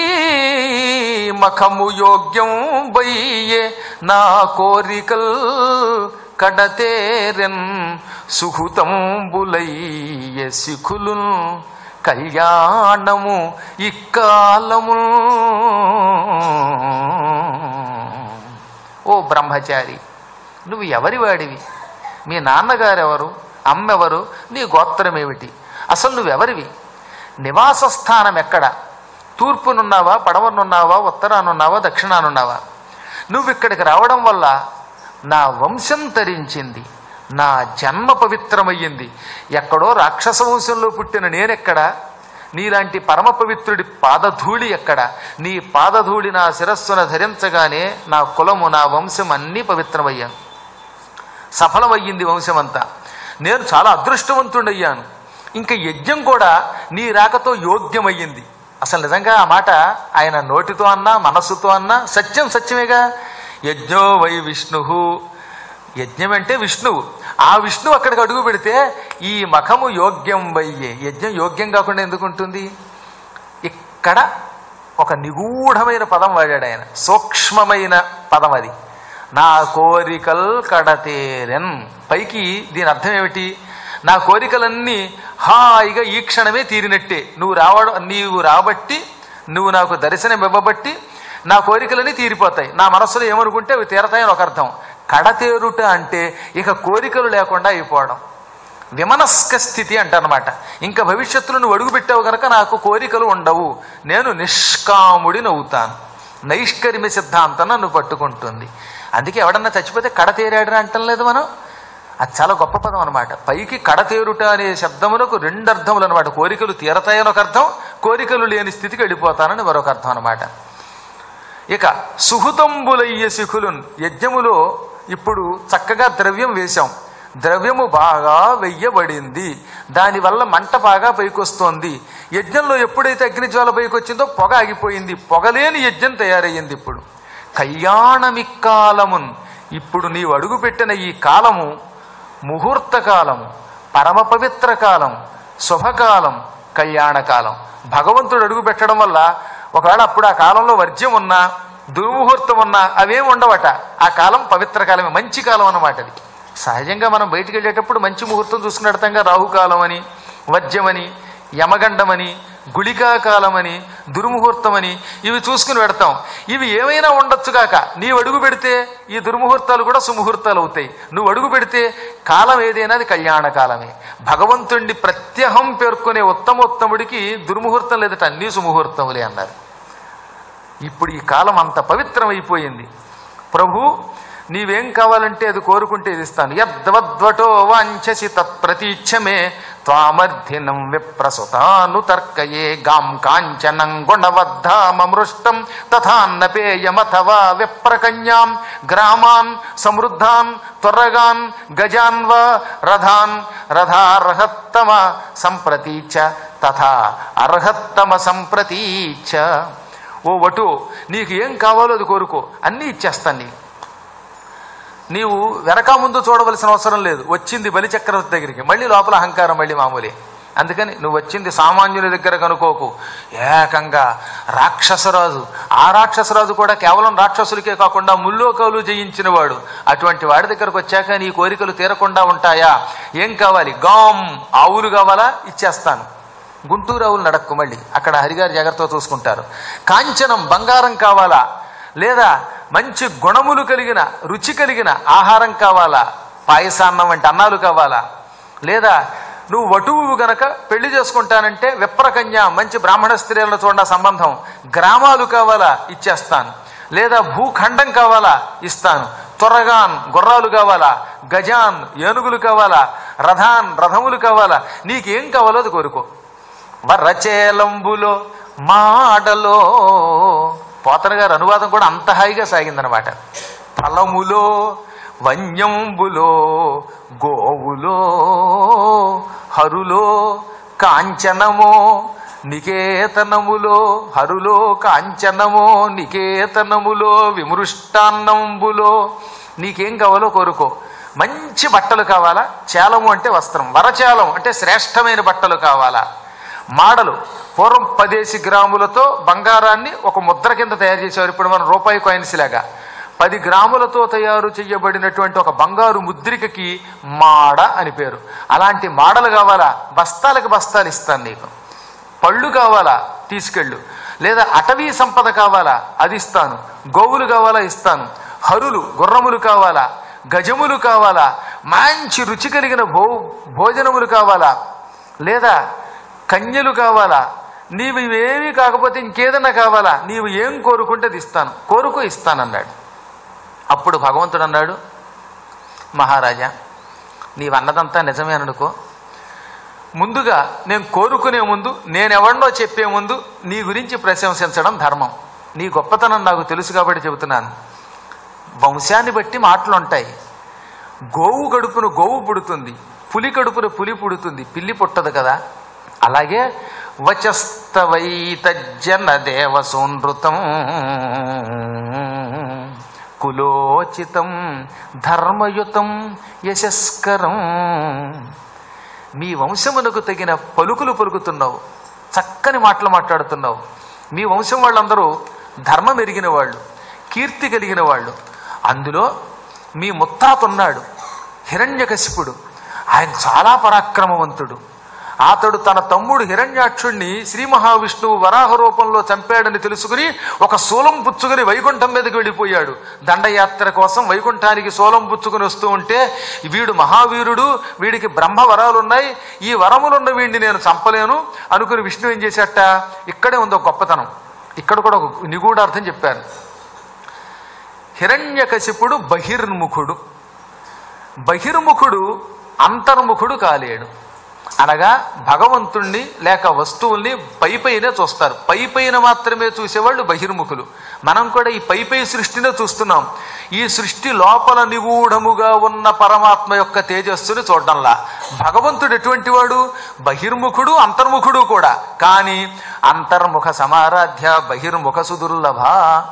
మఖము యోగ్యం బయ్యే నా కోరికల్ కడతేరెన్ సుహృతంబులయ్య శిఖులు కళ్యాణము ఇక్కాలము ఓ బ్రహ్మచారి నువ్వు ఎవరి వాడివి మీ నాన్నగారెవరు అమ్మెవరు నీ గోత్రం ఏమిటి అసలు నువ్వెవరివి నివాస స్థానం ఎక్కడ తూర్పునున్నావా పడవనున్నావా ఉత్తరానున్నావా దక్షిణానున్నావా నువ్వు ఇక్కడికి రావడం వల్ల నా వంశం తరించింది నా జన్మ పవిత్రమయ్యింది ఎక్కడో రాక్షస వంశంలో పుట్టిన నేనెక్కడ నీలాంటి పరమ పవిత్రుడి పాదధూళి ఎక్కడ నీ పాదధూళి నా శిరస్సున ధరించగానే నా కులము నా వంశం అన్నీ పవిత్రమయ్యాను సఫలమయ్యింది వంశమంతా నేను చాలా అదృష్టవంతుడయ్యాను ఇంకా యజ్ఞం కూడా నీ రాకతో యోగ్యమయ్యింది అసలు నిజంగా ఆ మాట ఆయన నోటితో అన్నా మనస్సుతో అన్నా సత్యం సత్యమేగా యజ్ఞో వై విష్ణు యజ్ఞం అంటే విష్ణువు ఆ విష్ణువు అక్కడికి అడుగు పెడితే ఈ మఖము యోగ్యం వయ్యే యజ్ఞం యోగ్యం కాకుండా ఎందుకు ఉంటుంది ఇక్కడ ఒక నిగూఢమైన పదం వాడాడు ఆయన సూక్ష్మమైన పదం అది నా కోరికల్ కడతేరెన్ పైకి దీని అర్థం ఏమిటి నా కోరికలన్నీ హాయిగా ఈ క్షణమే తీరినట్టే నువ్వు రావడం నీవు రాబట్టి నువ్వు నాకు దర్శనం ఇవ్వబట్టి నా కోరికలన్నీ తీరిపోతాయి నా మనస్సులో ఏమనుకుంటే అవి తీరతాయని ఒక అర్థం కడతేరుట అంటే ఇక కోరికలు లేకుండా అయిపోవడం విమనస్క స్థితి అంటనమాట ఇంకా భవిష్యత్తులో నువ్వు అడుగుపెట్టావు కనుక నాకు కోరికలు ఉండవు నేను నిష్కాముడిని అవుతాను నైష్కర్మ్య సిద్ధాంతం నన్ను పట్టుకుంటుంది అందుకే ఎవడన్నా చచ్చిపోతే కడతేరాడని అంటం లేదు మనం అది చాలా గొప్ప పదం అనమాట పైకి కడతేరుట అనే శబ్దమునకు రెండు అర్థములు అనమాట కోరికలు తీరతాయని ఒక అర్థం కోరికలు లేని స్థితికి వెళ్ళిపోతానని మరొక అర్థం అనమాట ఇక సుహృతంబులయ్య శిఖులున్ యజ్ఞములో ఇప్పుడు చక్కగా ద్రవ్యం వేశాం ద్రవ్యము బాగా వెయ్యబడింది దానివల్ల మంట బాగా పైకొస్తోంది యజ్ఞంలో ఎప్పుడైతే అగ్నిజ్వాల పైకి వచ్చిందో పొగ ఆగిపోయింది పొగలేని యజ్ఞం తయారయ్యింది ఇప్పుడు కళ్యాణమిక్కాలమున్ ఇప్పుడు నీవు అడుగుపెట్టిన ఈ కాలము ముహూర్త కాలము పరమ పవిత్ర కాలం శుభకాలం కళ్యాణకాలం భగవంతుడు అడుగు పెట్టడం వల్ల ఒకవేళ అప్పుడు ఆ కాలంలో వర్జ్యం ఉన్నా దుర్ముహూర్తం ఉన్నా అవేం ఉండవట ఆ కాలం పవిత్ర కాలమే మంచి కాలం అన్నమాట అది సహజంగా మనం బయటికి వెళ్ళేటప్పుడు మంచి ముహూర్తం చూసుకుని పెడతాంగా రాహుకాలం అని వర్జ్యమని యమగండమని గుళికాకాలమని దుర్ముహూర్తమని ఇవి చూసుకుని పెడతాం ఇవి ఏమైనా ఉండొచ్చు కాక నీవు అడుగు పెడితే ఈ దుర్ముహూర్తాలు కూడా సుముహూర్తాలు అవుతాయి నువ్వు అడుగు పెడితే కాలం ఏదైనా అది కళ్యాణ కాలమే భగవంతుణ్ణి ప్రత్యహం పేర్కొనే ఉత్తమోత్తముడికి దుర్ముహూర్తం లేదట అన్నీ సుముహూర్తములే అన్నారు ఇప్పుడు ఈ కాలం అంత పవిత్రమైపోయింది ప్రభు నీవేం కావాలంటే అది కోరుకుంటే ఇది ఇస్తాను యద్వద్వటో వాంఛసి తత్ప్రతీచ్ఛమే త్వామర్ధినం విప్రసుతాను తర్కయే గాం కాంచనం గుణవద్ధామృష్టం తథాన్నపేయమథవా విప్రకన్యాం గ్రామాన్ సమృద్ధాన్ త్వరగాన్ గజాన్ వా రథాన్ రథార్హత్తమ సంప్రతీచ తథా అర్హత్తమ సంప్రతీచ ఓ వటు నీకు ఏం కావాలో అది కోరుకో అన్నీ ఇచ్చేస్తాను నీకు నీవు వెనక ముందు చూడవలసిన అవసరం లేదు వచ్చింది బలిచక్రవర్తి దగ్గరికి మళ్ళీ లోపల అహంకారం మళ్ళీ మామూలే అందుకని నువ్వు వచ్చింది సామాన్యుల దగ్గర కనుకోకు ఏకంగా రాక్షసరాజు ఆ రాక్షసరాజు కూడా కేవలం రాక్షసులకే కాకుండా ముల్లోకాలు జయించిన వాడు అటువంటి వాడి దగ్గరకు వచ్చాక నీ కోరికలు తీరకుండా ఉంటాయా ఏం కావాలి గాం ఆవులు కావాలా ఇచ్చేస్తాను గుంటూరు ఆవులు నడక్కు మళ్ళీ అక్కడ హరిగారు జాగ్రత్తగా చూసుకుంటారు కాంచనం బంగారం కావాలా లేదా మంచి గుణములు కలిగిన రుచి కలిగిన ఆహారం కావాలా పాయసాన్నం వంటి అన్నాలు కావాలా లేదా నువ్వు వటువు గనక పెళ్లి చేసుకుంటానంటే విప్రకన్య మంచి బ్రాహ్మణ స్త్రీలను చూడ సంబంధం గ్రామాలు కావాలా ఇచ్చేస్తాను లేదా భూఖండం కావాలా ఇస్తాను త్వరగాన్ గుర్రాలు కావాలా గజాన్ ఏనుగులు కావాలా రథాన్ రథములు కావాలా నీకేం కావాలో అది కోరుకో వరచేలంబులో మాడలో పోతన గారి అనువాదం కూడా అంత హాయిగా సాగిందనమాట ఫలములో వన్యంబులో గోవులో హరులో కాంచనమో నికేతనములో హరులో కాంచనమో నికేతనములో విమృష్టాన్నంబులో నీకేం కావాలో కోరుకో మంచి బట్టలు కావాలా చేలము అంటే వస్త్రం వరచేలం అంటే శ్రేష్టమైన బట్టలు కావాలా మాడలు పూర్వం పదేసి గ్రాములతో బంగారాన్ని ఒక ముద్ర కింద తయారు చేసేవారు ఇప్పుడు మనం రూపాయి కాయిన్స్ లాగా పది గ్రాములతో తయారు చేయబడినటువంటి ఒక బంగారు ముద్రికకి మాడ అని పేరు అలాంటి మాడలు కావాలా బస్తాలకు బస్తాలు ఇస్తాను నీకు పళ్ళు కావాలా తీసుకెళ్ళు లేదా అటవీ సంపద కావాలా అది ఇస్తాను గోవులు కావాలా ఇస్తాను హరులు గుర్రములు కావాలా గజములు కావాలా మంచి రుచి కలిగిన భో భోజనములు కావాలా లేదా కన్యలు కావాలా నీవు ఇవేమీ కాకపోతే ఇంకేదన్నా కావాలా నీవు ఏం కోరుకుంటే అది ఇస్తాను కోరుకో ఇస్తానన్నాడు అప్పుడు భగవంతుడు అన్నాడు మహారాజా నీవన్నదంతా నిజమేననుకో ముందుగా నేను కోరుకునే ముందు నేనెవడినో చెప్పే ముందు నీ గురించి ప్రశంసించడం ధర్మం నీ గొప్పతనం నాకు తెలుసు కాబట్టి చెబుతున్నాను వంశాన్ని బట్టి మాటలు ఉంటాయి గోవు కడుపును గోవు పుడుతుంది పులి కడుపున పులి పుడుతుంది పిల్లి పుట్టదు కదా అలాగే వచస్తవైతజ్జన దేవసూనృతం కులోచితం ధర్మయుతం యశస్కరం మీ వంశమునకు తగిన పలుకులు పలుకుతున్నావు చక్కని మాటలు మాట్లాడుతున్నావు మీ వంశం వాళ్ళందరూ ధర్మం ఎరిగిన వాళ్ళు కీర్తి కలిగిన వాళ్ళు అందులో మీ ముత్తాత ఉన్నాడు హిరణ్యకశిపుడు ఆయన చాలా పరాక్రమవంతుడు అతడు తన తమ్ముడు హిరణ్యాక్షుణ్ణి శ్రీ మహావిష్ణువు వరాహ రూపంలో చంపాడని తెలుసుకుని ఒక శూలం పుచ్చుకుని వైకుంఠం మీదకి వెళ్ళిపోయాడు దండయాత్ర కోసం వైకుంఠానికి శూలం పుచ్చుకుని వస్తూ ఉంటే వీడు మహావీరుడు వీడికి బ్రహ్మ వరాలు ఉన్నాయి ఈ వరములున్న వీడిని నేను చంపలేను అనుకుని విష్ణు ఏం చేశాట ఇక్కడే ఉంది ఒక గొప్పతనం ఇక్కడ కూడా ఒక నిగూఢార్థం చెప్పారు హిరణ్యకశిపుడు బహిర్ముఖుడు బహిర్ముఖుడు అంతర్ముఖుడు కాలేడు అనగా భగవంతుణ్ణి లేక వస్తువుల్ని పై పైనే చూస్తారు పై పైన మాత్రమే చూసేవాళ్ళు బహిర్ముఖులు మనం కూడా ఈ పై పై సృష్టినే చూస్తున్నాం ఈ సృష్టి లోపల నిగూఢముగా ఉన్న పరమాత్మ యొక్క తేజస్సుని చూడడంలా భగవంతుడు ఎటువంటి వాడు బహిర్ముఖుడు అంతర్ముఖుడు కూడా కానీ అంతర్ముఖ సమారాధ్య బహిర్ముఖ సుదుర్లభ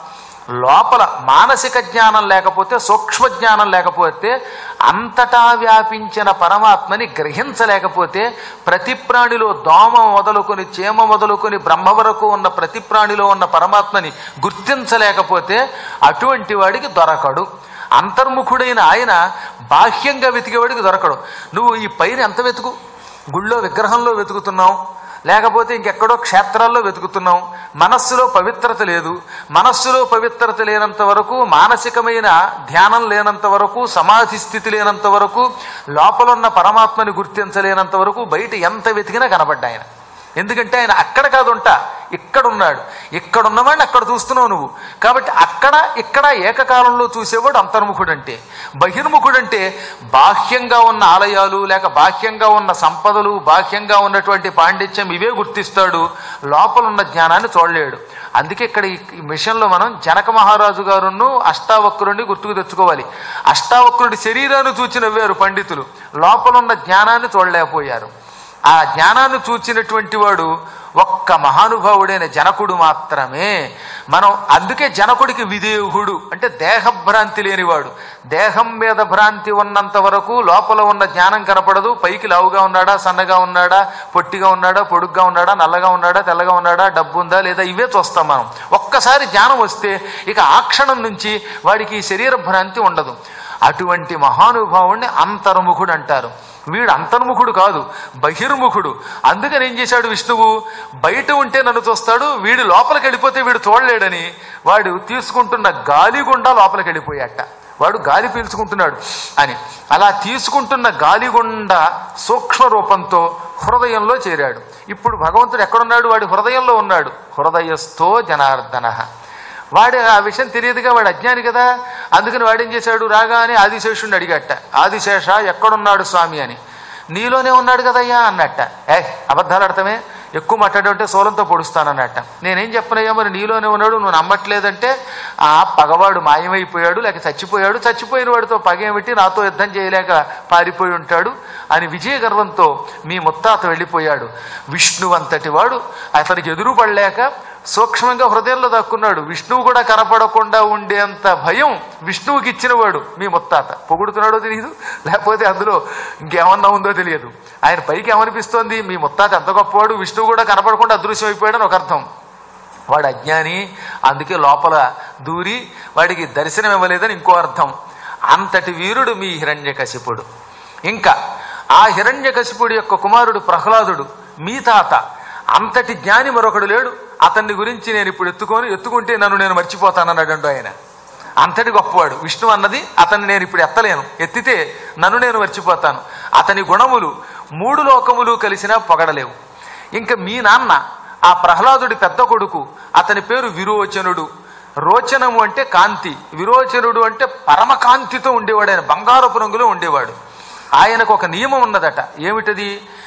లోపల మానసిక జ్ఞానం లేకపోతే సూక్ష్మ జ్ఞానం లేకపోతే అంతటా వ్యాపించిన పరమాత్మని గ్రహించలేకపోతే ప్రతి ప్రాణిలో దోమ మొదలుకొని చేమ మొదలుకొని బ్రహ్మ వరకు ఉన్న ప్రతి ప్రాణిలో ఉన్న పరమాత్మని గుర్తించలేకపోతే అటువంటి వాడికి దొరకడు అంతర్ముఖుడైన ఆయన బాహ్యంగా వెతికేవాడికి దొరకడు నువ్వు ఈ పైన ఎంత వెతుకు గుళ్ళో విగ్రహంలో వెతుకుతున్నావు లేకపోతే ఇంకెక్కడో క్షేత్రాల్లో వెతుకుతున్నాం మనస్సులో పవిత్రత లేదు మనస్సులో పవిత్రత లేనంత వరకు మానసికమైన ధ్యానం లేనంత వరకు సమాధి స్థితి లేనంత వరకు లోపలున్న పరమాత్మని గుర్తించలేనంత వరకు బయట ఎంత వెతికినా కనబడ్డా ఆయన ఎందుకంటే ఆయన అక్కడ కాదు ఉంటా ఇక్కడ ఉన్నాడు ఇక్కడ ఉన్నవాడిని అక్కడ చూస్తున్నావు నువ్వు కాబట్టి అక్కడ ఇక్కడ ఏకకాలంలో చూసేవాడు అంతర్ముఖుడంటే బహిర్ముఖుడంటే బాహ్యంగా ఉన్న ఆలయాలు లేక బాహ్యంగా ఉన్న సంపదలు బాహ్యంగా ఉన్నటువంటి పాండిత్యం ఇవే గుర్తిస్తాడు లోపల ఉన్న జ్ఞానాన్ని చూడలేడు అందుకే ఇక్కడ ఈ ఈ మిషన్లో మనం జనక మహారాజు గారును అష్టావక్రుడిని గుర్తుకు తెచ్చుకోవాలి అష్టావక్రుడి శరీరాన్ని చూచి నవ్వారు పండితులు లోపల ఉన్న జ్ఞానాన్ని చూడలేకపోయారు ఆ జ్ఞానాన్ని చూచినటువంటి వాడు ఒక్క మహానుభావుడైన జనకుడు మాత్రమే మనం అందుకే జనకుడికి విదేహుడు అంటే దేహభ్రాంతి లేనివాడు దేహం మీద భ్రాంతి ఉన్నంత వరకు లోపల ఉన్న జ్ఞానం కనపడదు పైకి లావుగా ఉన్నాడా సన్నగా ఉన్నాడా పొట్టిగా ఉన్నాడా పొడుగ్గా ఉన్నాడా నల్లగా ఉన్నాడా తెల్లగా ఉన్నాడా డబ్బు ఉందా లేదా ఇవే చూస్తాం మనం ఒక్కసారి జ్ఞానం వస్తే ఇక ఆ క్షణం నుంచి వాడికి ఈ శరీర భ్రాంతి ఉండదు అటువంటి మహానుభావుణ్ణి అంతర్ముఖుడు అంటారు వీడు అంతర్ముఖుడు కాదు బహిర్ముఖుడు అందుకని ఏం చేశాడు విష్ణువు బయట ఉంటే నన్ను చూస్తాడు వీడు లోపలికి వెళ్ళిపోతే వీడు చూడలేడని వాడు తీసుకుంటున్న గాలి గుండా లోపలికి వెళ్ళిపోయాట వాడు గాలి పీల్చుకుంటున్నాడు అని అలా తీసుకుంటున్న గాలి గుండా సూక్ష్మ రూపంతో హృదయంలో చేరాడు ఇప్పుడు భగవంతుడు ఎక్కడున్నాడు వాడి హృదయంలో ఉన్నాడు హృదయస్థో జనార్దన వాడు ఆ విషయం తెలియదుగా వాడు అజ్ఞాని కదా అందుకని వాడేం చేశాడు రాగానే ఆదిశేషుడిని అడిగట ఆదిశేష ఎక్కడున్నాడు స్వామి అని నీలోనే ఉన్నాడు కదయ్యా అన్నట్ట ఏ అబద్ధాలు ఆడతామే ఎక్కువ మాట్లాడంటే సోలంతో పొడుస్తానన్నట్ట నేనేం చెప్పనయ్యా మరి నీలోనే ఉన్నాడు నువ్వు నమ్మట్లేదంటే ఆ పగవాడు మాయమైపోయాడు లేక చచ్చిపోయాడు చచ్చిపోయిన వాడితో పగేమిటి నాతో యుద్ధం చేయలేక పారిపోయి ఉంటాడు అని విజయ గర్వంతో మీ ముత్తాత వెళ్ళిపోయాడు విష్ణువంతటి వాడు అతనికి ఎదురు పడలేక సూక్ష్మంగా హృదయంలో దక్కున్నాడు విష్ణువు కూడా కనపడకుండా ఉండేంత భయం విష్ణువుకి ఇచ్చినవాడు మీ ముత్తాత పొగుడుతున్నాడో తెలియదు లేకపోతే అందులో ఇంకేమన్నా ఉందో తెలియదు ఆయన పైకి ఏమనిపిస్తోంది మీ ముత్తాత ఎంత గొప్పవాడు విష్ణువు కూడా కనపడకుండా అదృశ్యం అయిపోయాడని ఒక అర్థం వాడు అజ్ఞాని అందుకే లోపల దూరి వాడికి దర్శనం ఇవ్వలేదని ఇంకో అర్థం అంతటి వీరుడు మీ హిరణ్యకశిపుడు ఇంకా ఆ హిరణ్యకశిపుడి యొక్క కుమారుడు ప్రహ్లాదుడు మీ తాత అంతటి జ్ఞాని మరొకడు లేడు అతన్ని గురించి నేను ఇప్పుడు ఎత్తుకొని ఎత్తుకుంటే నన్ను నేను మర్చిపోతానన్నాడు ఆయన అంతటి గొప్పవాడు విష్ణు అన్నది అతన్ని నేను ఇప్పుడు ఎత్తలేను ఎత్తితే నన్ను నేను మర్చిపోతాను అతని గుణములు మూడు లోకములు కలిసినా పొగడలేవు ఇంకా మీ నాన్న ఆ ప్రహ్లాదుడి పెద్ద కొడుకు అతని పేరు విరోచనుడు రోచనము అంటే కాంతి విరోచనుడు అంటే పరమకాంతితో ఉండేవాడు ఆయన బంగారపు రంగులో ఉండేవాడు ఆయనకు ఒక నియమం ఉన్నదట ఏమిటది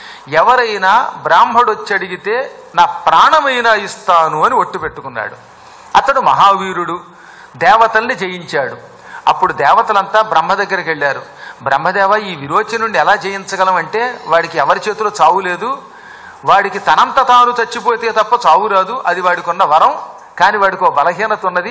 ఎవరైనా బ్రాహ్మడు వచ్చి అడిగితే నా ప్రాణమైనా ఇస్తాను అని ఒట్టు పెట్టుకున్నాడు అతడు మహావీరుడు దేవతల్ని జయించాడు అప్పుడు దేవతలంతా బ్రహ్మ దగ్గరికి వెళ్ళారు బ్రహ్మదేవ ఈ విరోచనుడిని ఎలా జయించగలం అంటే వాడికి ఎవరి చేతిలో చావు లేదు వాడికి తనంత తాను చచ్చిపోతే తప్ప చావు రాదు అది వాడికి ఉన్న వరం కానీ వాడికి ఒక బలహీనత ఉన్నది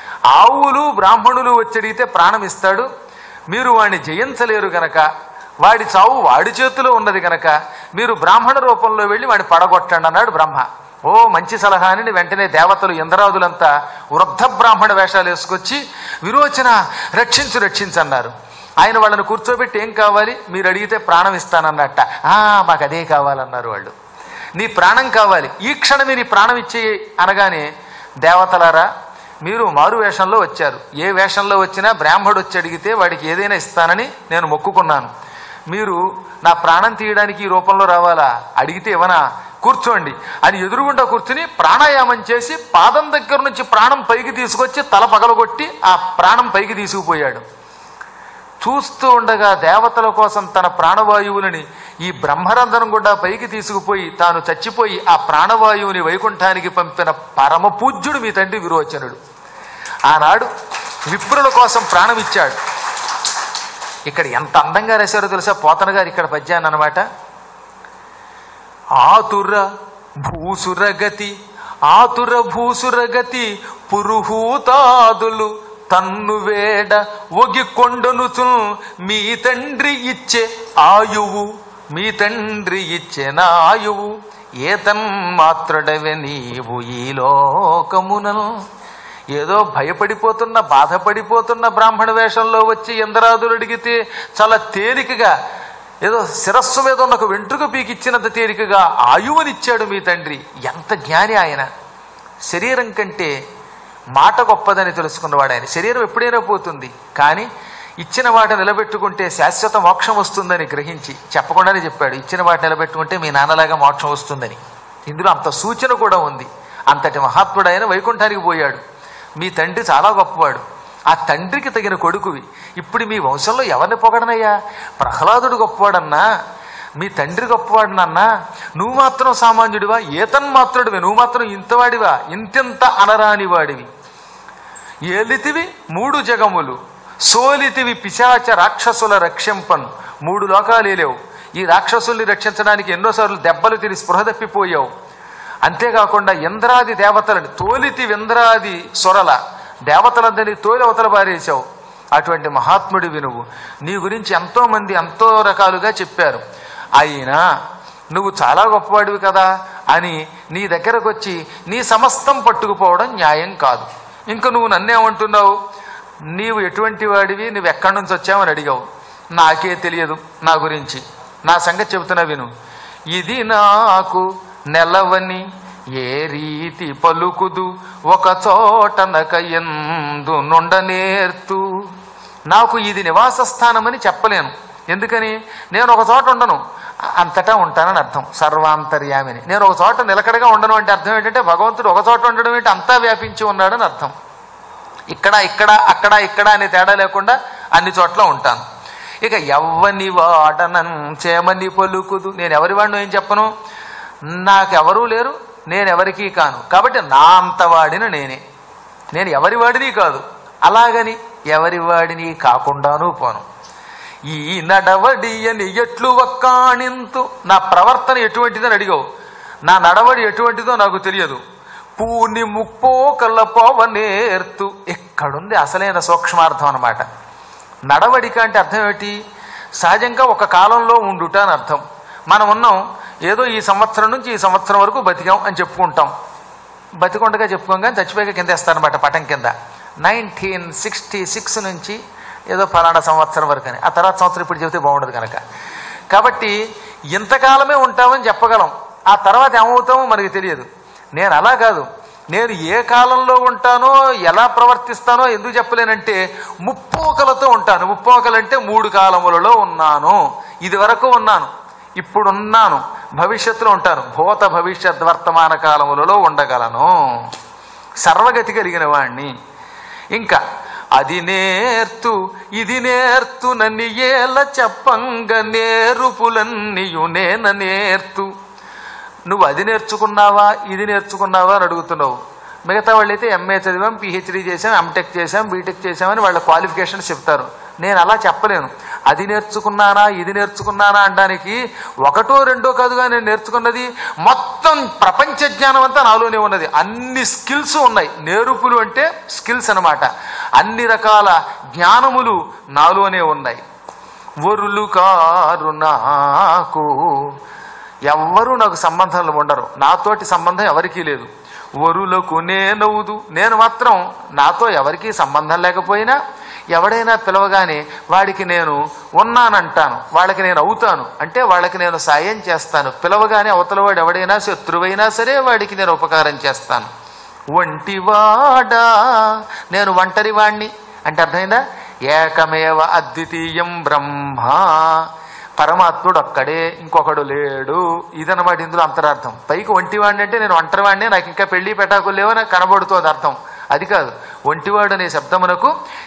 ఆవులు బ్రాహ్మణులు వచ్చి అడిగితే ప్రాణం ఇస్తాడు మీరు వాడిని జయించలేరు గనక వాడి చావు వాడి చేతిలో ఉన్నది గనక మీరు బ్రాహ్మణ రూపంలో వెళ్ళి వాడిని పడగొట్టండి అన్నాడు బ్రహ్మ ఓ మంచి సలహా అని వెంటనే దేవతలు ఇంద్రాదులంతా వృద్ధ బ్రాహ్మణ వేషాలు వేసుకొచ్చి విరోచన రక్షించు రక్షించు అన్నారు ఆయన వాళ్ళని కూర్చోబెట్టి ఏం కావాలి మీరు అడిగితే ప్రాణం ఇస్తానన్నట్ట "ఆ, మాకు అదే కావాలన్నారు వాళ్ళు నీ ప్రాణం కావాలి ఈ క్షణమే నీ ప్రాణం ఇచ్చే అనగానే దేవతలారా మీరు మారు వేషంలో వచ్చారు ఏ వేషంలో వచ్చినా బ్రాహ్మడు వచ్చి అడిగితే వాడికి ఏదైనా ఇస్తానని నేను మొక్కుకున్నాను మీరు నా ప్రాణం తీయడానికి ఈ రూపంలో రావాలా అడిగితే ఇవ్వనా కూర్చోండి అని ఎదురుగుండా కూర్చుని ప్రాణాయామం చేసి పాదం దగ్గర నుంచి ప్రాణం పైకి తీసుకొచ్చి తల పగలగొట్టి ఆ ప్రాణం పైకి తీసుకుపోయాడు చూస్తూ ఉండగా దేవతల కోసం తన ప్రాణవాయువులని ఈ బ్రహ్మరంధ్రం గుండా పైకి తీసుకుపోయి తాను చచ్చిపోయి ఆ ప్రాణవాయువుని వైకుంఠానికి పంపిన పరమ పూజ్యుడు మీ తండ్రి విరోచనుడు ఆనాడు విప్రుల కోసం ప్రాణం ఇచ్చాడు ఇక్కడ ఎంత అందంగా రాశారో తెలుసా పోతన గారు ఇక్కడ పద్యాన్ని అనమాట ఆతుర భూసురగతి ఆతుర భూసురగతి పురుహూతాదులు తన్ను వేడ ఒగి కొండనుచు మీ తండ్రి ఇచ్చే ఆయువు మీ తండ్రి ఇచ్చే నా ఆయువు ఏతన్ మాత్రుడవే నీవు ఈ లోకమునను ఏదో భయపడిపోతున్న బాధపడిపోతున్న బ్రాహ్మణ వేషంలో వచ్చి ఇంద్రాదులు అడిగితే చాలా తేలికగా ఏదో శిరస్సు మీద ఉన్న ఒక వెంట్రుక పీకిచ్చినంత తేలికగా ఆయువునిచ్చాడు మీ తండ్రి ఎంత జ్ఞాని ఆయన శరీరం కంటే మాట గొప్పదని తెలుసుకున్నవాడు ఆయన శరీరం ఎప్పుడైనా పోతుంది కానీ ఇచ్చిన మాట నిలబెట్టుకుంటే శాశ్వత మోక్షం వస్తుందని గ్రహించి చెప్పకుండానే చెప్పాడు ఇచ్చిన మాట నిలబెట్టుకుంటే మీ నాన్నలాగా మోక్షం వస్తుందని ఇందులో అంత సూచన కూడా ఉంది అంతటి మహాత్ముడు ఆయన వైకుంఠానికి పోయాడు మీ తండ్రి చాలా గొప్పవాడు ఆ తండ్రికి తగిన కొడుకువి ఇప్పుడు మీ వంశంలో ఎవరిని పొగడనయ్యా ప్రహ్లాదుడు గొప్పవాడన్నా మీ తండ్రి గొప్పవాడినన్నా నువ్వు మాత్రం సామాన్యుడివా ఏతన్ మాత్రుడివి నువ్వు మాత్రం ఇంతవాడివా ఇంతింత అనరాని వాడివి ఏలితివి మూడు జగములు సోలితివి పిశాచ రాక్షసుల రక్షింపన్ మూడు లోకాలు లేవు ఈ రాక్షసుల్ని రక్షించడానికి ఎన్నోసార్లు దెబ్బలు తిని స్పృహ తప్పిపోయావు అంతేకాకుండా ఇంద్రాది దేవతలని తోలితి ఇంద్రాది సొరల దేవతలందరినీ తోలి అవతల పారేశావు అటువంటి మహాత్ముడివి నువ్వు నీ గురించి ఎంతో మంది ఎంతో రకాలుగా చెప్పారు అయినా నువ్వు చాలా గొప్పవాడివి కదా అని నీ దగ్గరకు వచ్చి నీ సమస్తం పట్టుకుపోవడం న్యాయం కాదు ఇంకా నువ్వు నన్నేమంటున్నావు నీవు ఎటువంటి వాడివి నువ్వు ఎక్కడి నుంచి వచ్చావని అడిగావు నాకే తెలియదు నా గురించి నా సంగతి చెబుతున్నా విను ఇది నాకు నెలవని ఏ రీతి పలుకుదు ఒక చోటనక ఎందు నుండనేర్తు నాకు ఇది నివాస స్థానమని చెప్పలేను ఎందుకని నేను ఒక చోట ఉండను అంతటా ఉంటానని అర్థం సర్వాంతర్యామిని నేను ఒక చోట నిలకడగా ఉండను అంటే అర్థం ఏంటంటే భగవంతుడు ఒక చోట ఉండడం ఏంటి అంతా వ్యాపించి ఉన్నాడని అర్థం ఇక్కడ ఇక్కడ అక్కడ ఇక్కడ అనే తేడా లేకుండా అన్ని చోట్ల ఉంటాను ఇక ఎవ్వని వాడనం చేమని పలుకుదు నేను ఎవరి వాడినో ఏం చెప్పను నాకెవరూ లేరు నేను ఎవరికీ కాను కాబట్టి నా అంతవాడిని నేనే నేను ఎవరి వాడిని కాదు అలాగని ఎవరి వాడిని కాకుండానూ పోను ఈ నడవడి అని ఎట్లు ఒక్కాణింతు నా ప్రవర్తన ఎటువంటిదని అడిగావు నా నడవడి ఎటువంటిదో నాకు తెలియదు పూని ముప్పో కళ్ళపోవనేర్తు ఇక్కడుంది అసలైన సూక్ష్మార్థం అన్నమాట నడవడిక అంటే అర్థం ఏమిటి సహజంగా ఒక కాలంలో ఉండుట అని అర్థం మనం ఉన్నాం ఏదో ఈ సంవత్సరం నుంచి ఈ సంవత్సరం వరకు బతికాం అని చెప్పుకుంటాం బతికొండగా చెప్పుకోం కానీ చచ్చిపోయాక కింద వేస్తారనమాట పటం కింద నైన్టీన్ సిక్స్టీ సిక్స్ నుంచి ఏదో ఫలానా సంవత్సరం వరకు అని ఆ తర్వాత సంవత్సరం ఇప్పుడు చెబితే బాగుండదు కనుక కాబట్టి ఇంతకాలమే ఉంటామని చెప్పగలం ఆ తర్వాత ఏమవుతామో మనకి తెలియదు నేను అలా కాదు నేను ఏ కాలంలో ఉంటానో ఎలా ప్రవర్తిస్తానో ఎందుకు చెప్పలేనంటే ముప్పోకలతో ఉంటాను ముప్పోకలంటే మూడు కాలములలో ఉన్నాను ఇది వరకు ఉన్నాను ఇప్పుడు ఉన్నాను భవిష్యత్తులో ఉంటాను భూత భవిష్యత్ వర్తమాన కాలములలో ఉండగలను సర్వగతి కలిగిన వాణ్ణి ఇంకా అది నేర్తు ఇది నేర్తు నన్ను ఏల చెప్పంగ నేరుపులన్నీయు నేన నేర్తు నువ్వు అది నేర్చుకున్నావా ఇది నేర్చుకున్నావా అని అడుగుతున్నావు మిగతా వాళ్ళైతే ఎంఏ చదివాం పిహెచ్డీ చేసాం ఎంటెక్ చేసాం బీటెక్ చేసామని వాళ్ళ క్వాలిఫికేషన్స్ చెప్తారు నేను అలా చెప్పలేను అది నేర్చుకున్నానా ఇది నేర్చుకున్నానా అనడానికి ఒకటో రెండో కాదుగా నేను నేర్చుకున్నది మొత్తం ప్రపంచ జ్ఞానం అంతా నాలోనే ఉన్నది అన్ని స్కిల్స్ ఉన్నాయి నేర్పులు అంటే స్కిల్స్ అన్నమాట అన్ని రకాల జ్ఞానములు నాలోనే ఉన్నాయి వరులు కారు నాకు ఎవ్వరూ నాకు సంబంధాలు ఉండరు నాతోటి సంబంధం ఎవరికీ లేదు వరులకు నేనవుదు నేను మాత్రం నాతో ఎవరికీ సంబంధం లేకపోయినా ఎవడైనా పిలవగానే వాడికి నేను ఉన్నానంటాను వాళ్ళకి నేను అవుతాను అంటే వాళ్ళకి నేను సాయం చేస్తాను పిలవగానే అవతలవాడు ఎవడైనా శత్రువైనా సరే వాడికి నేను ఉపకారం చేస్తాను ఒంటివాడా నేను ఒంటరి వాణ్ణి అంటే అర్థమైందా ఏకమేవ అద్వితీయం బ్రహ్మ పరమాత్ముడు ఒక్కడే ఇంకొకడు లేడు ఇదన్నమాట ఇందులో అంతరార్థం పైకి ఒంటివాడిని అంటే నేను ఒంటరివాడిని నాకు ఇంకా పెళ్లి పెటాకులు లేవని కనబడుతోంది అర్థం అది కాదు ఒంటివాడు అనే శబ్దమునకు